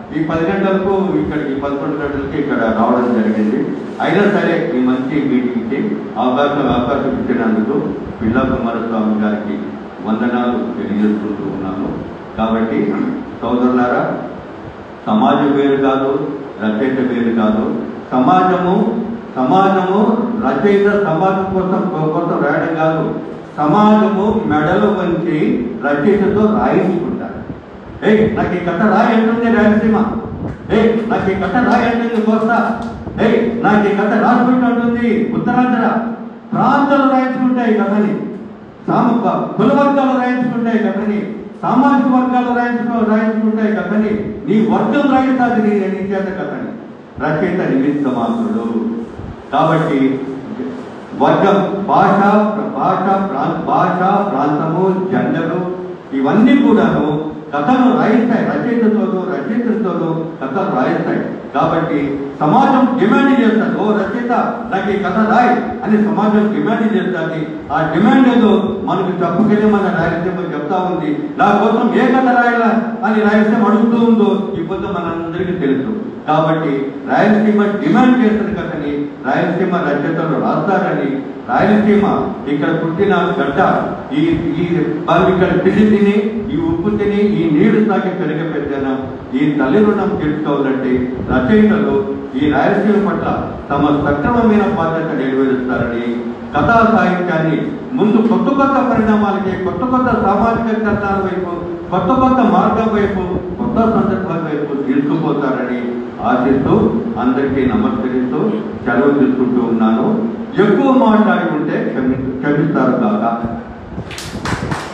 ఈ పది గంటలకు ఇక్కడికి పదకొండు గంటలకి ఇక్కడ రావడం జరిగింది అయినా సరే ఈ మంచి మీటింగ్కి అవకాశం అవకాశం ఇచ్చినందుకు పిల్ల కుమారస్వామి గారికి వందనాలు తెలియజేసుకుంటూ ఉన్నాను కాబట్టి సోదరులారా సమాజం వేరు కాదు రచయిత వేరు కాదు సమాజము సమాజము రచయిత సమాజం కోసం కోసం రాయడం కాదు సమాజము మెడలు వంచి రచయితతో రాయించుకుంటారు ఏయ్ నాకు ఈ కథ రాయంటుంది రాయలసీమ ఏయ్ నాకు ఈ కథ రాయంటుంది కోస్తా ఏయ్ నాకు ఈ కథ రాసుకుంటుంది ఉత్తరాంధ్ర ప్రాంతాలు రాయించుకుంటాయి ఈ కథని సామ కుల వర్గాలు రాయించుకుంటాయి కథని సామాజిక వర్గాలు రాయించుకో రాయించుకుంటాయి కథని నీ వర్గం రాయిస్తుంది నీ నీ చేత కథని రచయిత నిమిత్త మాత్రుడు కాబట్టి వర్గం భాష భాష ప్రాంత భాష ప్రాంతము జెండరు ఇవన్నీ కూడాను కథను రాయిస్తాయి రచయితతోనూ రచయితలతోనూ కథలు రాయిస్తాయి కాబట్టి సమాజం డిమాండ్ చేస్తుంది ఓ రచయిత నాకు ఈ కథ రాయి అని సమాజం డిమాండ్ చేస్తుంది ఆ డిమాండ్ ఏదో మనకు చెప్పగలిగే మన రాయలసీమ చెప్తా ఉంది నా కోసం ఏ కథ రాయాలా అని రాయలసీమ అడుగుతూ ఉందో ఈ పొద్దు మనందరికీ తెలుసు కాబట్టి రాయలసీమ డిమాండ్ చేస్తున్న కథని రాయలసీమ రచయితలు రాస్తారని రాయలసీమ ఇక్కడ పుట్టిన గడ్డ ఈ ఈ వాళ్ళు ఇక్కడ తిని తిని ఈ ఉప్పు తిని ఈ నీరు తాకి పెరిగ పెరిగిన ఈ తల్లి రుణం తీర్చుకోవాలంటే రచయితలు ఈ రాయలసీమ పట్ల తమ సక్రమమైన బాధ్యత నెరవేరుస్తారని కథా సాహిత్యాన్ని ముందు కొత్త కొత్త పరిణామాలకి కొత్త కొత్త సామాజిక కథనాల వైపు కొత్త కొత్త మార్గం వైపు కొత్త సందర్భాల వైపు తీసుకుపోతారని ఆశిస్తూ అందరికీ నమస్కరిస్తూ సెలవు తీసుకుంటూ ఉన్నాను ఎక్కువ మాట్లాడి ఉంటే క్షమి క్షమిస్తారు కాక